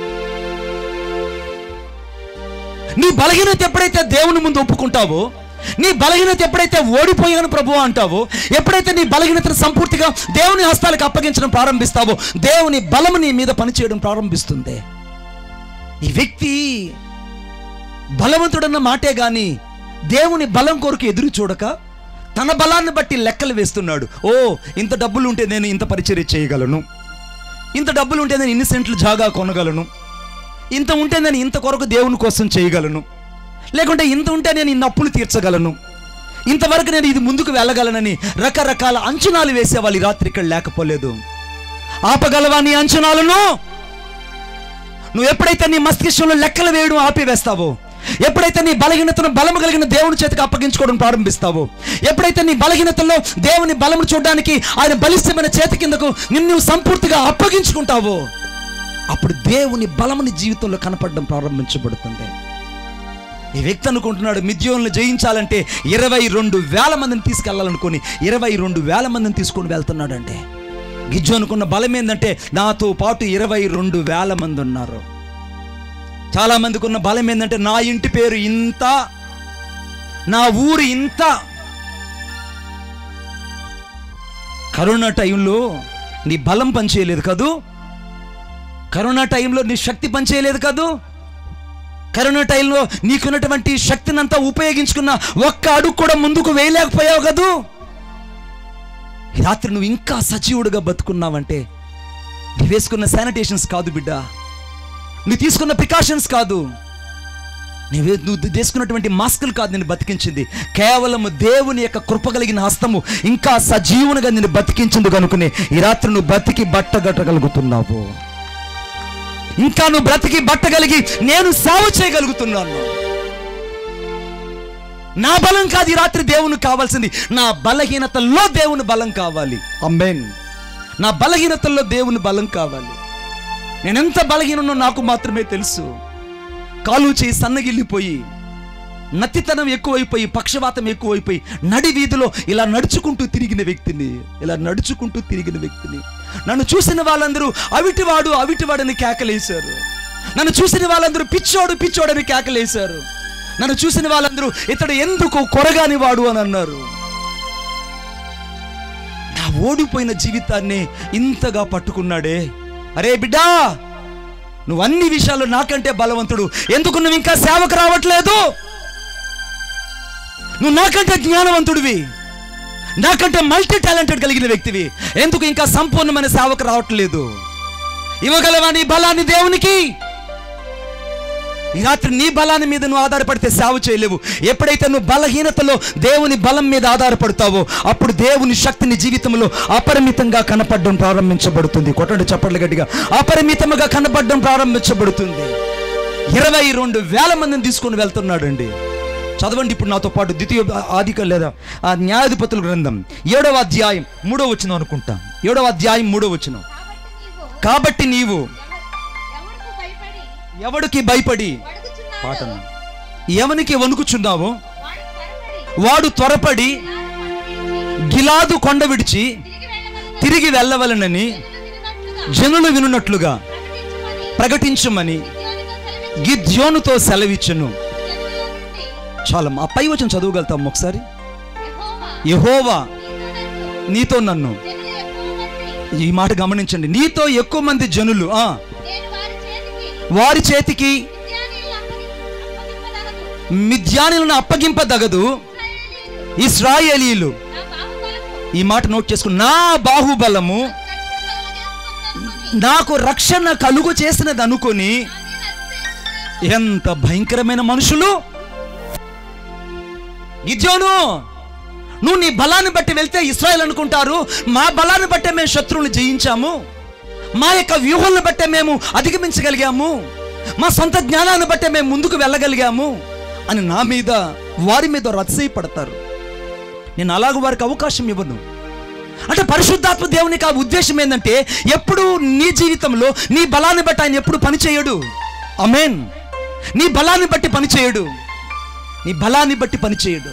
నీ బలహీనత ఎప్పుడైతే దేవుని ముందు ఒప్పుకుంటావో నీ బలహీనత ఎప్పుడైతే ఓడిపోయాను ప్రభు అంటావో ఎప్పుడైతే నీ బలహీనతను సంపూర్తిగా దేవుని హస్తాలకు అప్పగించడం ప్రారంభిస్తావో దేవుని బలము నీ మీద పనిచేయడం ప్రారంభిస్తుంది ఈ వ్యక్తి బలవంతుడన్న మాటే గాని దేవుని బలం కొరకు ఎదురు చూడక తన బలాన్ని బట్టి లెక్కలు వేస్తున్నాడు ఓ ఇంత డబ్బులు ఉంటే నేను ఇంత పరిచర్య చేయగలను ఇంత డబ్బులు ఉంటే నేను ఇన్ని సెంట్లు జాగా కొనగలను ఇంత ఉంటే నేను ఇంత కొరకు దేవుని కోసం చేయగలను లేకుంటే ఇంత ఉంటే నేను ఇన్ని అప్పులు తీర్చగలను ఇంతవరకు నేను ఇది ముందుకు వెళ్ళగలనని రకరకాల అంచనాలు వేసేవాళ్ళు ఈ రాత్రి ఇక్కడ లేకపోలేదు ఆపగలవా నీ అంచనాలను నువ్వు ఎప్పుడైతే నీ మస్తిష్కంలో లెక్కలు వేయడం ఆపివేస్తావో ఎప్పుడైతే నీ బలహీనతను బలము కలిగిన దేవుని చేతికి అప్పగించుకోవడం ప్రారంభిస్తావో ఎప్పుడైతే నీ బలహీనతలో దేవుని బలము చూడడానికి ఆయన బలిష్టమైన చేతి కిందకు నిన్ను సంపూర్తిగా అప్పగించుకుంటావో అప్పుడు దేవుని బలము నీ జీవితంలో కనపడడం ప్రారంభించబడుతుంది ఈ వ్యక్తి అనుకుంటున్నాడు మిద్యోన్లు జయించాలంటే ఇరవై రెండు వేల మందిని తీసుకెళ్లాలనుకుని ఇరవై రెండు వేల మందిని తీసుకొని వెళ్తున్నాడంటే గిజ్జు అనుకున్న బలం ఏంటంటే నాతో పాటు ఇరవై రెండు వేల మంది ఉన్నారు చాలా మందికి ఉన్న బలం ఏంటంటే నా ఇంటి పేరు ఇంత నా ఊరు ఇంత కరోనా టైంలో నీ బలం పనిచేయలేదు కదూ కరోనా టైంలో నీ శక్తి పనిచేయలేదు కదూ కరోనా టైంలో నీకున్నటువంటి శక్తిని అంతా ఉపయోగించుకున్న ఒక్క అడుగు కూడా ముందుకు వేయలేకపోయావు కదూ ఈ రాత్రి నువ్వు ఇంకా సజీవుడుగా బతుకున్నావంటే నువ్వు వేసుకున్న శానిటేషన్స్ కాదు బిడ్డ నువ్వు తీసుకున్న ప్రికాషన్స్ కాదు నువ్వు నువ్వు తీసుకున్నటువంటి మాస్కులు కాదు నేను బతికించింది కేవలం దేవుని యొక్క కృప కలిగిన హస్తము ఇంకా సజీవునిగా నేను బతికించింది కనుకునే ఈ రాత్రి నువ్వు బతికి బట్టగట్టగలుగుతున్నావు ఇంకా నువ్వు బ్రతికి బట్టగలిగి నేను సేవ చేయగలుగుతున్నాను నా బలం కాదు ఈ రాత్రి దేవునికి కావాల్సింది నా బలహీనతల్లో దేవుని బలం కావాలి అమ్మేన్ నా బలహీనతల్లో దేవుని బలం కావాలి నేనెంత బలహీనో నాకు మాత్రమే తెలుసు కాలు చేయి సన్నగిల్లిపోయి నత్తితనం ఎక్కువైపోయి పక్షవాతం ఎక్కువైపోయి నడి వీధిలో ఇలా నడుచుకుంటూ తిరిగిన వ్యక్తిని ఇలా నడుచుకుంటూ తిరిగిన వ్యక్తిని నన్ను చూసిన వాళ్ళందరూ అవిటివాడు అవిటివాడని కేకలేశారు నన్ను చూసిన వాళ్ళందరూ పిచ్చోడు పిచ్చోడని కేకలేశారు నన్ను చూసిన వాళ్ళందరూ ఇతడు ఎందుకు కొరగాని వాడు అని అన్నారు నా ఓడిపోయిన జీవితాన్ని ఇంతగా పట్టుకున్నాడే అరే బిడ్డా నువ్వు అన్ని విషయాలు నాకంటే బలవంతుడు ఎందుకు నువ్వు ఇంకా సేవకు రావట్లేదు నువ్వు నాకంటే జ్ఞానవంతుడివి నాకంటే మల్టీ టాలెంటెడ్ కలిగిన వ్యక్తివి ఎందుకు ఇంకా సంపూర్ణమైన సేవకు రావట్లేదు ఇవ్వగలవా నీ బలాన్ని దేవునికి ఈ రాత్రి నీ బలాన్ని మీద నువ్వు ఆధారపడితే సేవ చేయలేవు ఎప్పుడైతే నువ్వు బలహీనతలో దేవుని బలం మీద ఆధారపడతావో అప్పుడు దేవుని శక్తిని జీవితంలో అపరిమితంగా కనపడడం ప్రారంభించబడుతుంది కొట్టండి చప్పట్లు గట్టిగా అపరిమితముగా కనపడడం ప్రారంభించబడుతుంది ఇరవై రెండు వేల మందిని తీసుకొని వెళ్తున్నాడండి చదవండి ఇప్పుడు నాతో పాటు ద్వితీయ ఆదిక లేదా ఆ న్యాయాధిపతుల గ్రంథం ఏడవ అధ్యాయం మూడో వచ్చిన అనుకుంటా ఏడవ అధ్యాయం మూడో వచ్చిన కాబట్టి నీవు కాబట్టి నీవు ఎవరికి భయపడి ఎవడికి భయపడి వణుకుచున్నావో, పాటను ఎవనికి వణుకుచున్నావో వాడు త్వరపడి వాడు త్వరపడి జ్ఞానం విడిచి గిలాదు కొండ విడిచి తిరిగి తిరిగి వెళ్ళవలెను. వెళ్ళవలనని వినున్నట్లుగా జనులు వినున్నట్లుగా ప్రకటించుమని ప్రకటించమని దేవునితో సెలవిచ్చి గిద్యోనుతో సెలవిచ్చును జనులలో నుండి చాలా ఆ పై వచ్చిన చదవగలుగుతాం ఒకసారి యెహోవా యహోవా నీతో నన్ను నీతో నన్ను జనులు ఎక్కువ మంది ఈ మాట గమనించండి నీతో ఎక్కువ మంది జనులు ఆ నేను వారి చేతికి వారి చేతికి మిద్యానీయులను అప్పగి- మిథ్యానులను అప్పగింపదగదు అప్పగింపదగదు ఇశ్రాయేలీయులు ఇస్రాయేలీలు నా బాహుబలము ఈ మాట నోట్ చేసుకుని నా బాహుబలము రక్షణ కలుగజేసుకున్నదని నాకు రక్షణ కలుగు చేసినది అనుకొని నా మీద అతిశయించుకున్నారు. ఎంత భయంకరమైన మనుషులు గిద్యోను నువ్వు నీ బలాన్ని బట్టి వెళ్తే ఇస్రాయల్ అనుకుంటారు మా బలాన్ని బట్టే మేము శత్రువుని జయించాము మా యొక్క వ్యూహాలను బట్టే మేము అధిగమించగలిగాము మా సొంత జ్ఞానాన్ని బట్టే మేము ముందుకు వెళ్ళగలిగాము అని నా మీద వారి మీద రచ్చయి పడతారు నేను అలాగ వారికి అవకాశం ఇవ్వను అంటే పరిశుద్ధాత్మ దేవునికి ఆ ఉద్దేశం ఏంటంటే ఎప్పుడు నీ జీవితంలో నీ బలాన్ని బట్టి ఆయన ఎప్పుడు పని చేయడు అమేన్ నీ బలాన్ని బట్టి పని చేయడు నీ బలాన్ని బట్టి పని చేయడు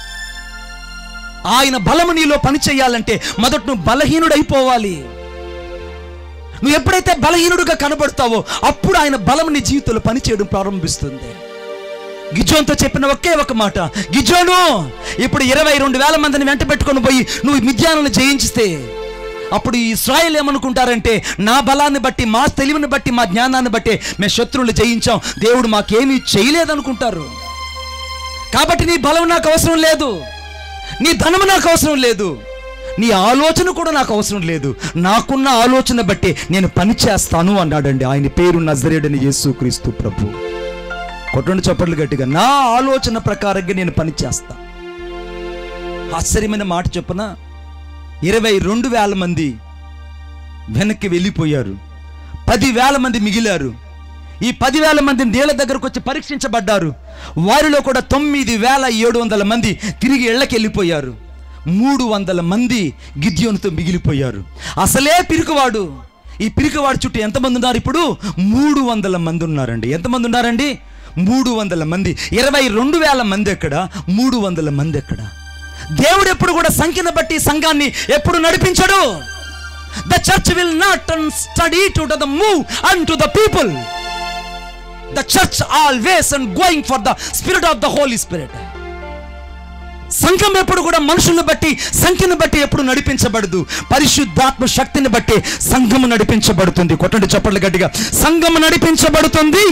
ఆయన బలము నీలో పని చేయాలంటే మొదట నువ్వు బలహీనుడైపోవాలి నువ్వు ఎప్పుడైతే బలహీనుడుగా కనబడతావో అప్పుడు ఆయన బలం నీ జీవితంలో పని చేయడం ప్రారంభిస్తుంది గిజోన్తో చెప్పిన ఒకే ఒక మాట గిజోను ఇప్పుడు ఇరవై రెండు వేల మందిని వెంట పెట్టుకొని పోయి నువ్వు మిథ్యాలను జయించిస్తే అప్పుడు ఈ ఇస్రాయల్ ఏమనుకుంటారంటే నా బలాన్ని బట్టి మా తెలివిని బట్టి మా జ్ఞానాన్ని బట్టి మేము శత్రువులు జయించాం దేవుడు మాకేమీ చేయలేదనుకుంటారు కాబట్టి నీ బలం నాకు అవసరం లేదు నీ ధనము నాకు అవసరం లేదు నీ ఆలోచన కూడా నాకు అవసరం లేదు నాకున్న ఆలోచన బట్టి నేను పని చేస్తాను అన్నాడండి ఆయన పేరు నజరేడని యేసుక్రీస్తు ప్రభు కొట్టండి చప్పట్లు గట్టిగా నా ఆలోచన ప్రకారంగా నేను పని చేస్తా ఆశ్చర్యమైన మాట చెప్పున ఇరవై రెండు వేల మంది వెనక్కి వెళ్ళిపోయారు పదివేల మంది మిగిలారు ఈ పదివేల మంది నీళ్ళ దగ్గరకు వచ్చి పరీక్షించబడ్డారు వారిలో కూడా తొమ్మిది వేల ఏడు వందల మంది తిరిగి ఇళ్ళకి వెళ్ళిపోయారు మూడు వందల మంది గిద్యోనుతో మిగిలిపోయారు అసలే పిరికివాడు ఈ పిరికివాడు చుట్టూ ఎంతమంది ఉన్నారు ఇప్పుడు మూడు వందల మంది ఉన్నారండి ఎంతమంది ఉన్నారండి మూడు వందల మంది ఇరవై రెండు వేల మంది ఎక్కడ మూడు వందల మంది ఎక్కడ దేవుడు ఎప్పుడు కూడా సంఖ్యను బట్టి సంఘాన్ని ఎప్పుడు నడిపించడు the church will not study to the move and to the people the church always and going for the spirit of the Holy Spirit సంఘం ఎప్పుడు కూడా మనుషులను బట్టి సంఖ్యను బట్టి ఎప్పుడు నడిపించబడదు పరిశుద్ధాత్మ శక్తిని బట్టి సంఘము నడిపించబడుతుంది కొట్టండి చప్పట్లు గట్టిగా సంఘము నడిపించబడుతుంది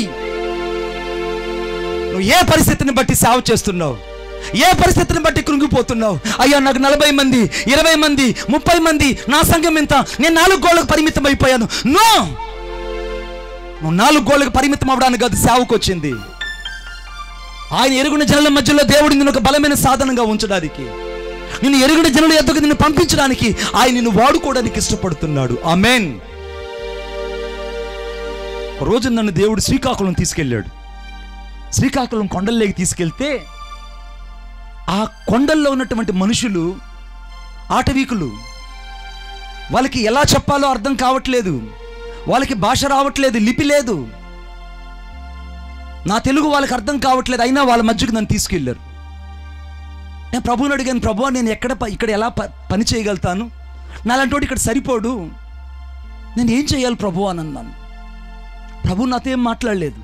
నువ్వు ఏ పరిస్థితిని బట్టి సేవ చేస్తున్నావు ఏ పరిస్థితిని బట్టి కృంగిపోతున్నావు అయ్యా నాకు నలభై మంది ఇరవై మంది ముప్పై మంది నా సంఘం ఎంత నేను నాలుగు గోళ్ళకు పరిమితం అయిపోయాను నో నువ్వు నాలుగు గోళ్ళకు పరిమితం అవడానికి కాదు సేవకు వచ్చింది ఆయన ఎరుగున జనుల మధ్యలో దేవుడు నిన్ను ఒక బలమైన సాధనంగా ఉంచడానికి నిన్ను ఎరుగున జనుల ఎద్దకు నిన్ను పంపించడానికి ఆయన నిన్ను వాడుకోవడానికి ఇష్టపడుతున్నాడు ఆమెన్ ఒక రోజు నన్ను దేవుడు శ్రీకాకుళం తీసుకెళ్ళాడు శ్రీకాకుళం కొండల్లోకి తీసుకెళ్తే ఆ కొండల్లో ఉన్నటువంటి మనుషులు ఆటవీకులు వాళ్ళకి ఎలా చెప్పాలో అర్థం కావట్లేదు వాళ్ళకి భాష రావట్లేదు లిపి లేదు నా తెలుగు వాళ్ళకి అర్థం కావట్లేదు అయినా వాళ్ళ మధ్యకు నన్ను తీసుకెళ్ళారు నేను ప్రభువుని అడిగాను ప్రభు నేను ఎక్కడ ప- ఇక్కడ ఎలా ప- పని చేయగలుగుతాను నాలాంటి వాడు ఇక్కడ సరిపోడు నేను ఏం చేయాలి ప్రభు అని అన్నాను ప్రభు నాతో ఏం మాట్లాడలేదు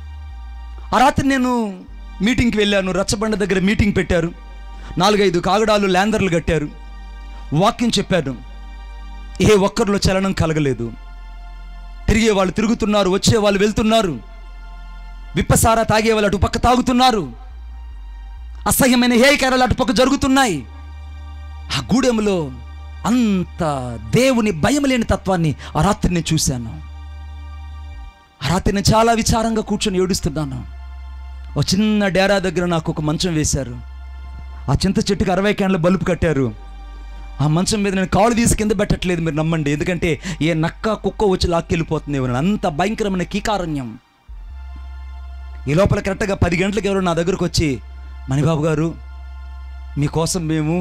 ఆ రాత్రి నేను మీటింగ్కి వెళ్ళాను రచ్చబండ దగ్గర మీటింగ్ పెట్టారు నాలుగైదు కాగడాలు ల్యాందర్లు కట్టారు వాక్యం చెప్పాను ఏ ఒక్కరిలో చలనం కలగలేదు తిరిగే వాళ్ళు తిరుగుతున్నారు వచ్చే వాళ్ళు వెళ్తున్నారు విప్పసారా తాగే వాళ్ళు అటు పక్క తాగుతున్నారు అసహ్యమైన హేయకారాలు అటు పక్క జరుగుతున్నాయి ఆ గూడెంలో అంత దేవుని భయం లేని తత్వాన్ని ఆ రాత్రి నేను చూశాను ఆ రాత్రి నేను చాలా విచారంగా కూర్చొని ఏడుస్తున్నాను ఒక చిన్న డేరా దగ్గర నాకు ఒక మంచం వేశారు ఆ చింత చెట్టుకి అరవై క్యాన్ల బల్బు కట్టారు ఆ మంచం మీద నేను కాళ్ళు తీసి కింద పెట్టట్లేదు మీరు నమ్మండి ఎందుకంటే ఏ నక్క కుక్క వచ్చి లాక్కెళ్ళిపోతుంది ఎవరు అంత భయంకరమైన కీకారణ్యం ఈ లోపల కరెక్ట్గా పది గంటలకు ఎవరు నా దగ్గరకు వచ్చి మణిబాబు గారు మీకోసం మేము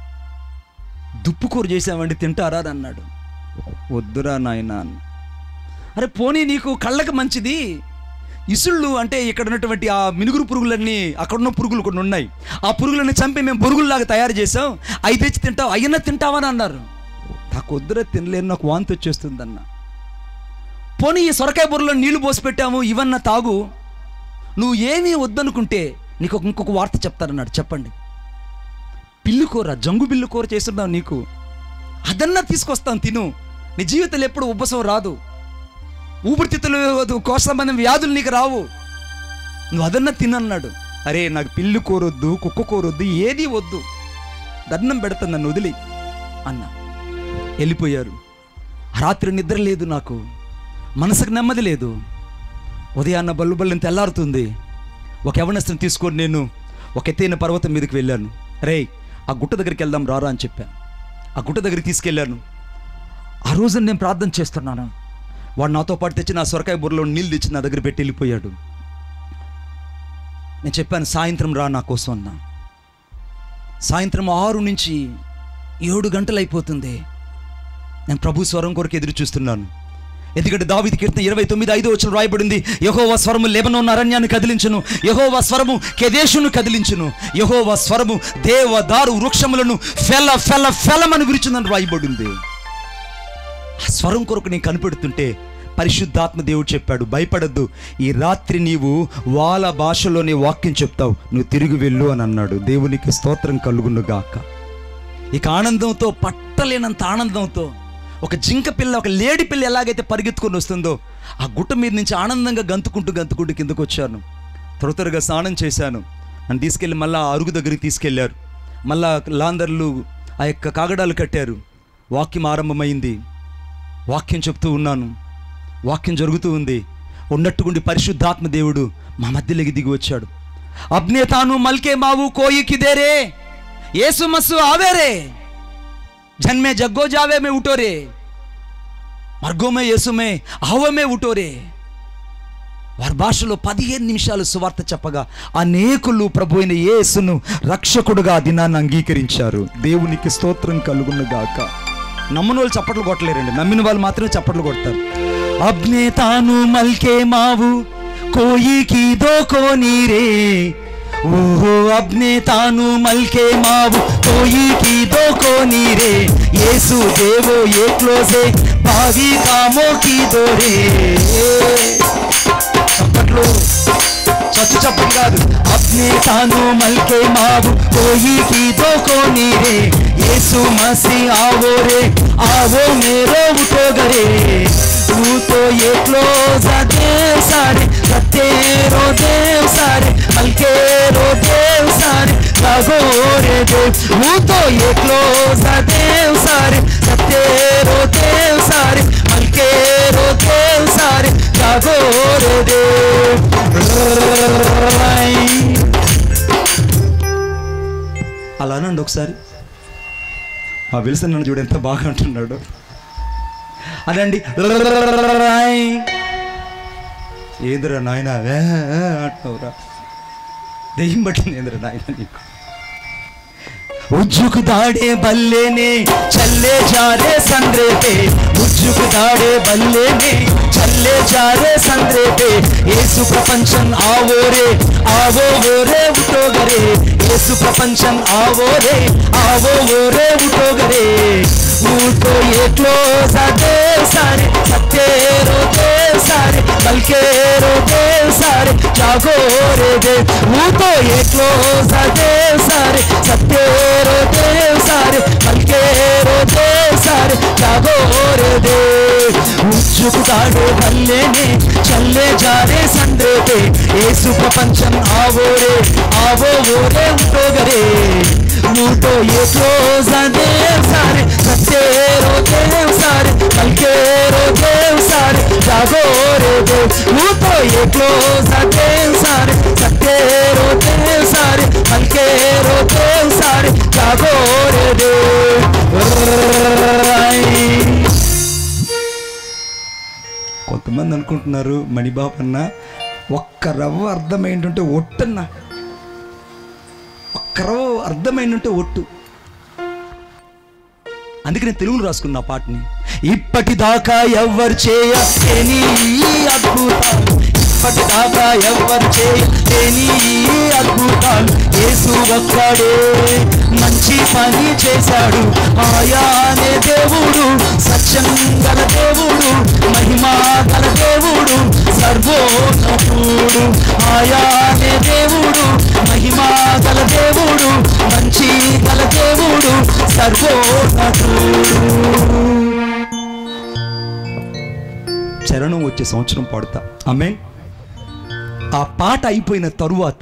దుప్పుకూర చేసామండి తింటారా అని అన్నాడు వద్దురా నాయన అన్న. అరే పోనీ నీకు కళ్ళకి మంచిది ఇసుళ్ళు అంటే ఇక్కడ ఉన్నటువంటి ఆ మినుగురు పురుగులన్నీ అక్కడ ఉన్న పురుగులు కొన్ని ఉన్నాయి ఆ పురుగులన్నీ చంపి మేము పురుగుల్లాగా తయారు చేసాం అవి తెచ్చి తింటావు అయినా తింటావని అన్నారు నాకు వద్దురా తినలేను నాకు వాంతి వచ్చేస్తుందన్న పోనీ ఈ సొరకాయ బుర్రలో నీళ్లు పోసి పెట్టాము ఇవన్న తాగు నువ్వు ఏమీ వద్దనుకుంటే నీకు ఒక- ఇంకొక వార్త చెప్తారన్నాడు చెప్పండి పిల్లి కూర జంగు బిల్లు కూర చేస్తున్నావు నీకు అదన్నా తీసుకొస్తాను తిను నీ జీవితంలో ఎప్పుడు ఉబ్బసం రాదు ఊపిరితిత్తులు కోశ సంబంధం వ్యాధులు నీకు రావు నువ్వు అదన్నా తినన్నాడు అరే నాకు పిల్లి కూరొద్దు కుక్క కూరొద్దు ఏది వద్దు దండం పెడతాను నన్ను వదిలి అన్న వెళ్ళిపోయారు ఆ రాత్రి నిద్ర లేదు నాకు మనసుకు నెమ్మది లేదు ఉదయాన్న బల్లు బల్లని తెల్లారుతుంది ఒక యవనస్తుని తీసుకొని నేను ఒక ఎత్తైన పర్వతం మీదకి వెళ్ళాను రే ఆ గుట్ట దగ్గరికి వెళ్దాం రారా అని చెప్పాను ఆ గుట్ట దగ్గరికి తీసుకెళ్ళాను ఆ రోజు నేను ప్రార్థన చేస్తున్నాను వాడు నాతో పాటు తెచ్చి నా సొరకాయ బుర్రలో నీళ్ళు తెచ్చి నా దగ్గర పెట్టి వెళ్ళిపోయాడు నేను చెప్పాను సాయంత్రం రా నా కోసం అన్నా సాయంత్రం ఆరు నుంచి ఏడు గంటలు అయిపోతుంది నేను ప్రభు స్వరం కొరకు ఎదురు చూస్తున్నాను ఎందుకంటే దావిది కీర్తన ఇరవై తొమ్మిది ఐదో వచ్చిన రాయబడింది యహోవా స్వరము లెబనోన్ అరణ్యాన్ని కదిలించును యహోవా స్వరము కెదేశును కదిలించును యహోవా స్వరము దేవదారు వృక్షములను ఫెల ఫెల ఫెలమని విరిచిందని రాయబడింది ఆ స్వరం కొరకు నేను కనిపెడుతుంటే పరిశుద్ధాత్మ దేవుడు చెప్పాడు భయపడద్దు ఈ రాత్రి నీవు వాళ్ళ భాషలోనే వాక్యం చెప్తావు నువ్వు తిరిగి వెళ్ళు అని అన్నాడు దేవునికి స్తోత్రం కలుగును గాక ఇక ఆనందంతో పట్టలేనంత ఆనందంతో ఒక జింక పిల్ల ఒక లేడి పిల్ల ఎలాగైతే పరిగెత్తుకొని వస్తుందో ఆ గుట్ట మీద నుంచి ఆనందంగా గంతుకుంటూ గంతుకుంటూ కిందకు వచ్చాను త్వర త్వరగా స్నానం చేశాను నన్ను తీసుకెళ్ళి మళ్ళీ ఆ అరుగు దగ్గరికి తీసుకెళ్లారు మళ్ళా లాందర్లు ఆ యొక్క కాగడాలు కట్టారు వాక్యం ఆరంభమైంది వాక్యం చెప్తూ ఉన్నాను వాక్యం జరుగుతూ ఉంది ఉన్నట్టుగుండి పరిశుద్ధాత్మ దేవుడు మా మధ్యలోకి దిగి వచ్చాడు అబ్నే తాను మల్కే మావు కోయికి దేరే ఏసు మస్సు ఆవేరే జన్మే జగ్గో జావే మే ఉటోరే మర్గో మే యేసు మే ఆవో మే ఉటోరే వారి భాషలో పదిహేను నిమిషాలు సువార్త చెప్పగా అనేకులు ప్రభు అయిన యేసును రక్షకుడుగా ఆ దినాన్ని అంగీకరించారు దేవునికి స్తోత్రం కలుగును గాక నమ్మని వాళ్ళు చప్పట్లు కొట్టలేరండి నమ్మిన వాళ్ళు మాత్రమే చప్పట్లు కొడతారు అబ్నే తాను మల్కే మావు కోయికి దోకో నీరే ఓహో అబ్నే తాను మల్కే మావు కోయికి దోకో నీరే యేసు దేవో ఏ క్లోజే బావి కామో की దోరే చప్పట్లు చచ్చు చప్పట్లు కాదు అప్నే తాను మల్కే మావు కోయి की దోకో నీరే యేసు మసి ఆవో రే ఆవో మేరో ఉఠో గరే तू तो ये क्लोज देव सारे सत्तेरो देव सारे मलकेरो देव सारे लागो रे देव तू तो ये क्लोज देव सारे सत्तेरो देव सारे मलकेरो देव सारे लागो रे देव అలా అనండి ఒకసారి ఆ విల్సన్ నన్ను చూడు ఎంత బాగా అంటున్నాడు అనండి ఏందిరా నాయన అంటున్నావురా దెయ్యం పట్టింది ఏందిరా నాయన నీకు ఉజ్జుకు దాడే బల్లేనే చల్లే జారే సంద్రే पे ఉజ్జుకు దాడే బల్లేనే చల్లే జారే సంద్రే पे యేసు ప్రపంచం ఆవో రే ఆవో ఓ రే ఉటో గరే ಯೇಸು ಪ್ರಪಂಚಂ आवो रे आवो वो रे उठोग रे उठो ये क्लोज आते सारे सत्य रोते सारे बल्के रोते सारे जागो रे दे उठो ये क्लोज आते सारे सत्य रोते सारे बल्के रोते सारे जागो रे दे ఉచ్చుకుతాడు భల్లేనే చల్లే జారే సండే पे ఏసు ప్రపంచం आवो रे आवो वो रे उठोगरे ऊटो ये क्लोज आते सारे सत्य रोते सारे बल्के रोते सारे जागो रे दे ऊटो ये क्लोज आते सारे सत्य रोते सारे बल्के रोते सारे जागो रे दे కొంతమంది అనుకుంటున్నారు మణిబాబు అన్న ఒక్క రవ్వ అర్థమైంటుంటే ఒట్టన్న ఒక్క రవ్వ అర్థమైంటుంటే ఒట్టు అందుకే నేను తెలుగులో రాసుకున్నా ఆ పాటని ఇప్పటిదాకా ఎవ్వరు చేయని అద్భుతాలు ఇప్పటిదాకా ఎవ్వరు చేయని అద్భుతాలు యేసు ఒక్కడే మంచి పని చేశాడు ఆయానే దేవుడు సత్యం గల దేవుడు మహిమా గల దేవుడు సర్వోన్నతుడు ఆయానే దేవుడు మహిమా గల దేవుడు మంచి గల దేవుడు సర్వోన్నతుడు చరణం వచ్చే సంవత్సరం పాడుతా ఆమె ఆ పాట అయిపోయిన తరువాత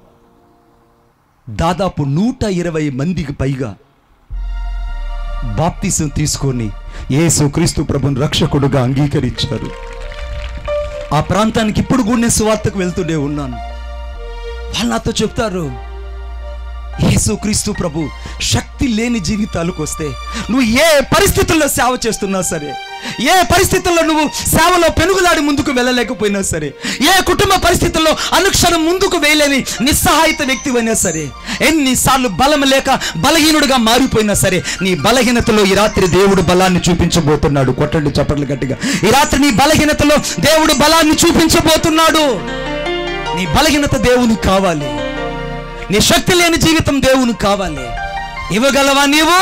దాదాపు నూట ఇరవై మందికి పైగా బాప్తిసం తీసుకొని యేసు క్రీస్తు ప్రభుని రక్షకుడుగా అంగీకరించారు ఆ ప్రాంతానికి ఇప్పుడు కూడా నేను సువార్తకు వెళ్తూనే ఉన్నాను వాళ్ళు నాతో చెప్తారు యేసు క్రీస్తు ప్రభు శక్తి లేని జీవితాలకు వస్తే నువ్వు ఏ పరిస్థితుల్లో సేవ చేస్తున్నా సరే ఏ పరిస్థితుల్లో నువ్వు సేవలో పెనుగులాడి ముందుకు వెళ్ళలేకపోయినా సరే ఏ కుటుంబ పరిస్థితుల్లో అనుక్షణం ముందుకు వేయలేని నిస్సహాయిత వ్యక్తి అయినా సరే ఎన్నిసార్లు బలం లేక బలహీనుడిగా మారిపోయినా సరే నీ బలహీనతలో ఈ రాత్రి దేవుడు బలాన్ని చూపించబోతున్నాడు కొట్టండి చప్పట్లు గట్టిగా ఈ రాత్రి నీ బలహీనతలో దేవుడు బలాన్ని చూపించబోతున్నాడు నీ బలహీనత దేవునికి కావాలి నీ శక్తి లేని జీవితం దేవునికి కావాలి ఇవ్వగలవా నీవు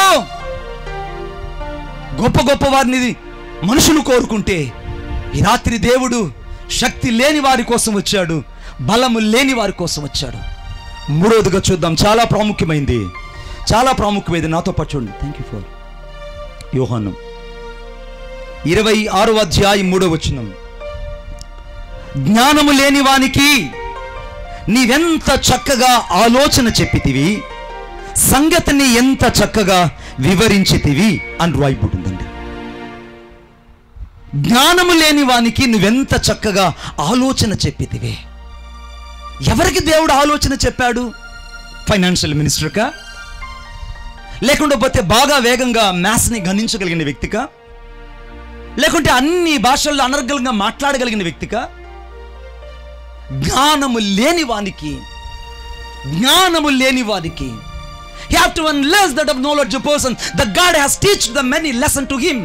గొప్ప గొప్ప వారిని మనుషులు కోరుకుంటే ఈ రాత్రి దేవుడు శక్తి లేని వారి కోసం వచ్చాడు బలము లేని వారి కోసం వచ్చాడు మూడవదిగా చూద్దాం చాలా ప్రాముఖ్యమైంది చాలా ప్రాముఖ్యమైంది నాతో పాటు చూడండి థ్యాంక్ యూ ఫర్ యోహానం ఇరవై ఆరో అధ్యాయం మూడో వచనం జ్ఞానము లేని వానికి నీవెంత చక్కగా ఆలోచన చెప్పితివి సంగతిని ఎంత చక్కగా వివరించితివి అని రాయబడిందండి జ్ఞానము లేని వానికి నువ్వెంత చక్కగా ఆలోచన చెప్పితివి ఎవరికి దేవుడు ఆలోచన చెప్పాడు ఫైనాన్షియల్ మినిస్టర్కా లేకుండా పోతే బాగా వేగంగా మ్యాథ్స్ని గణించగలిగిన వ్యక్తికా లేకుంటే అన్ని భాషల్లో అనర్గళంగా మాట్లాడగలిగిన వ్యక్తికా జ్ఞానము లేని వానికి జ్ఞానము లేని వానికి he have to unless that of knowledge a person the god has teach the many lesson to him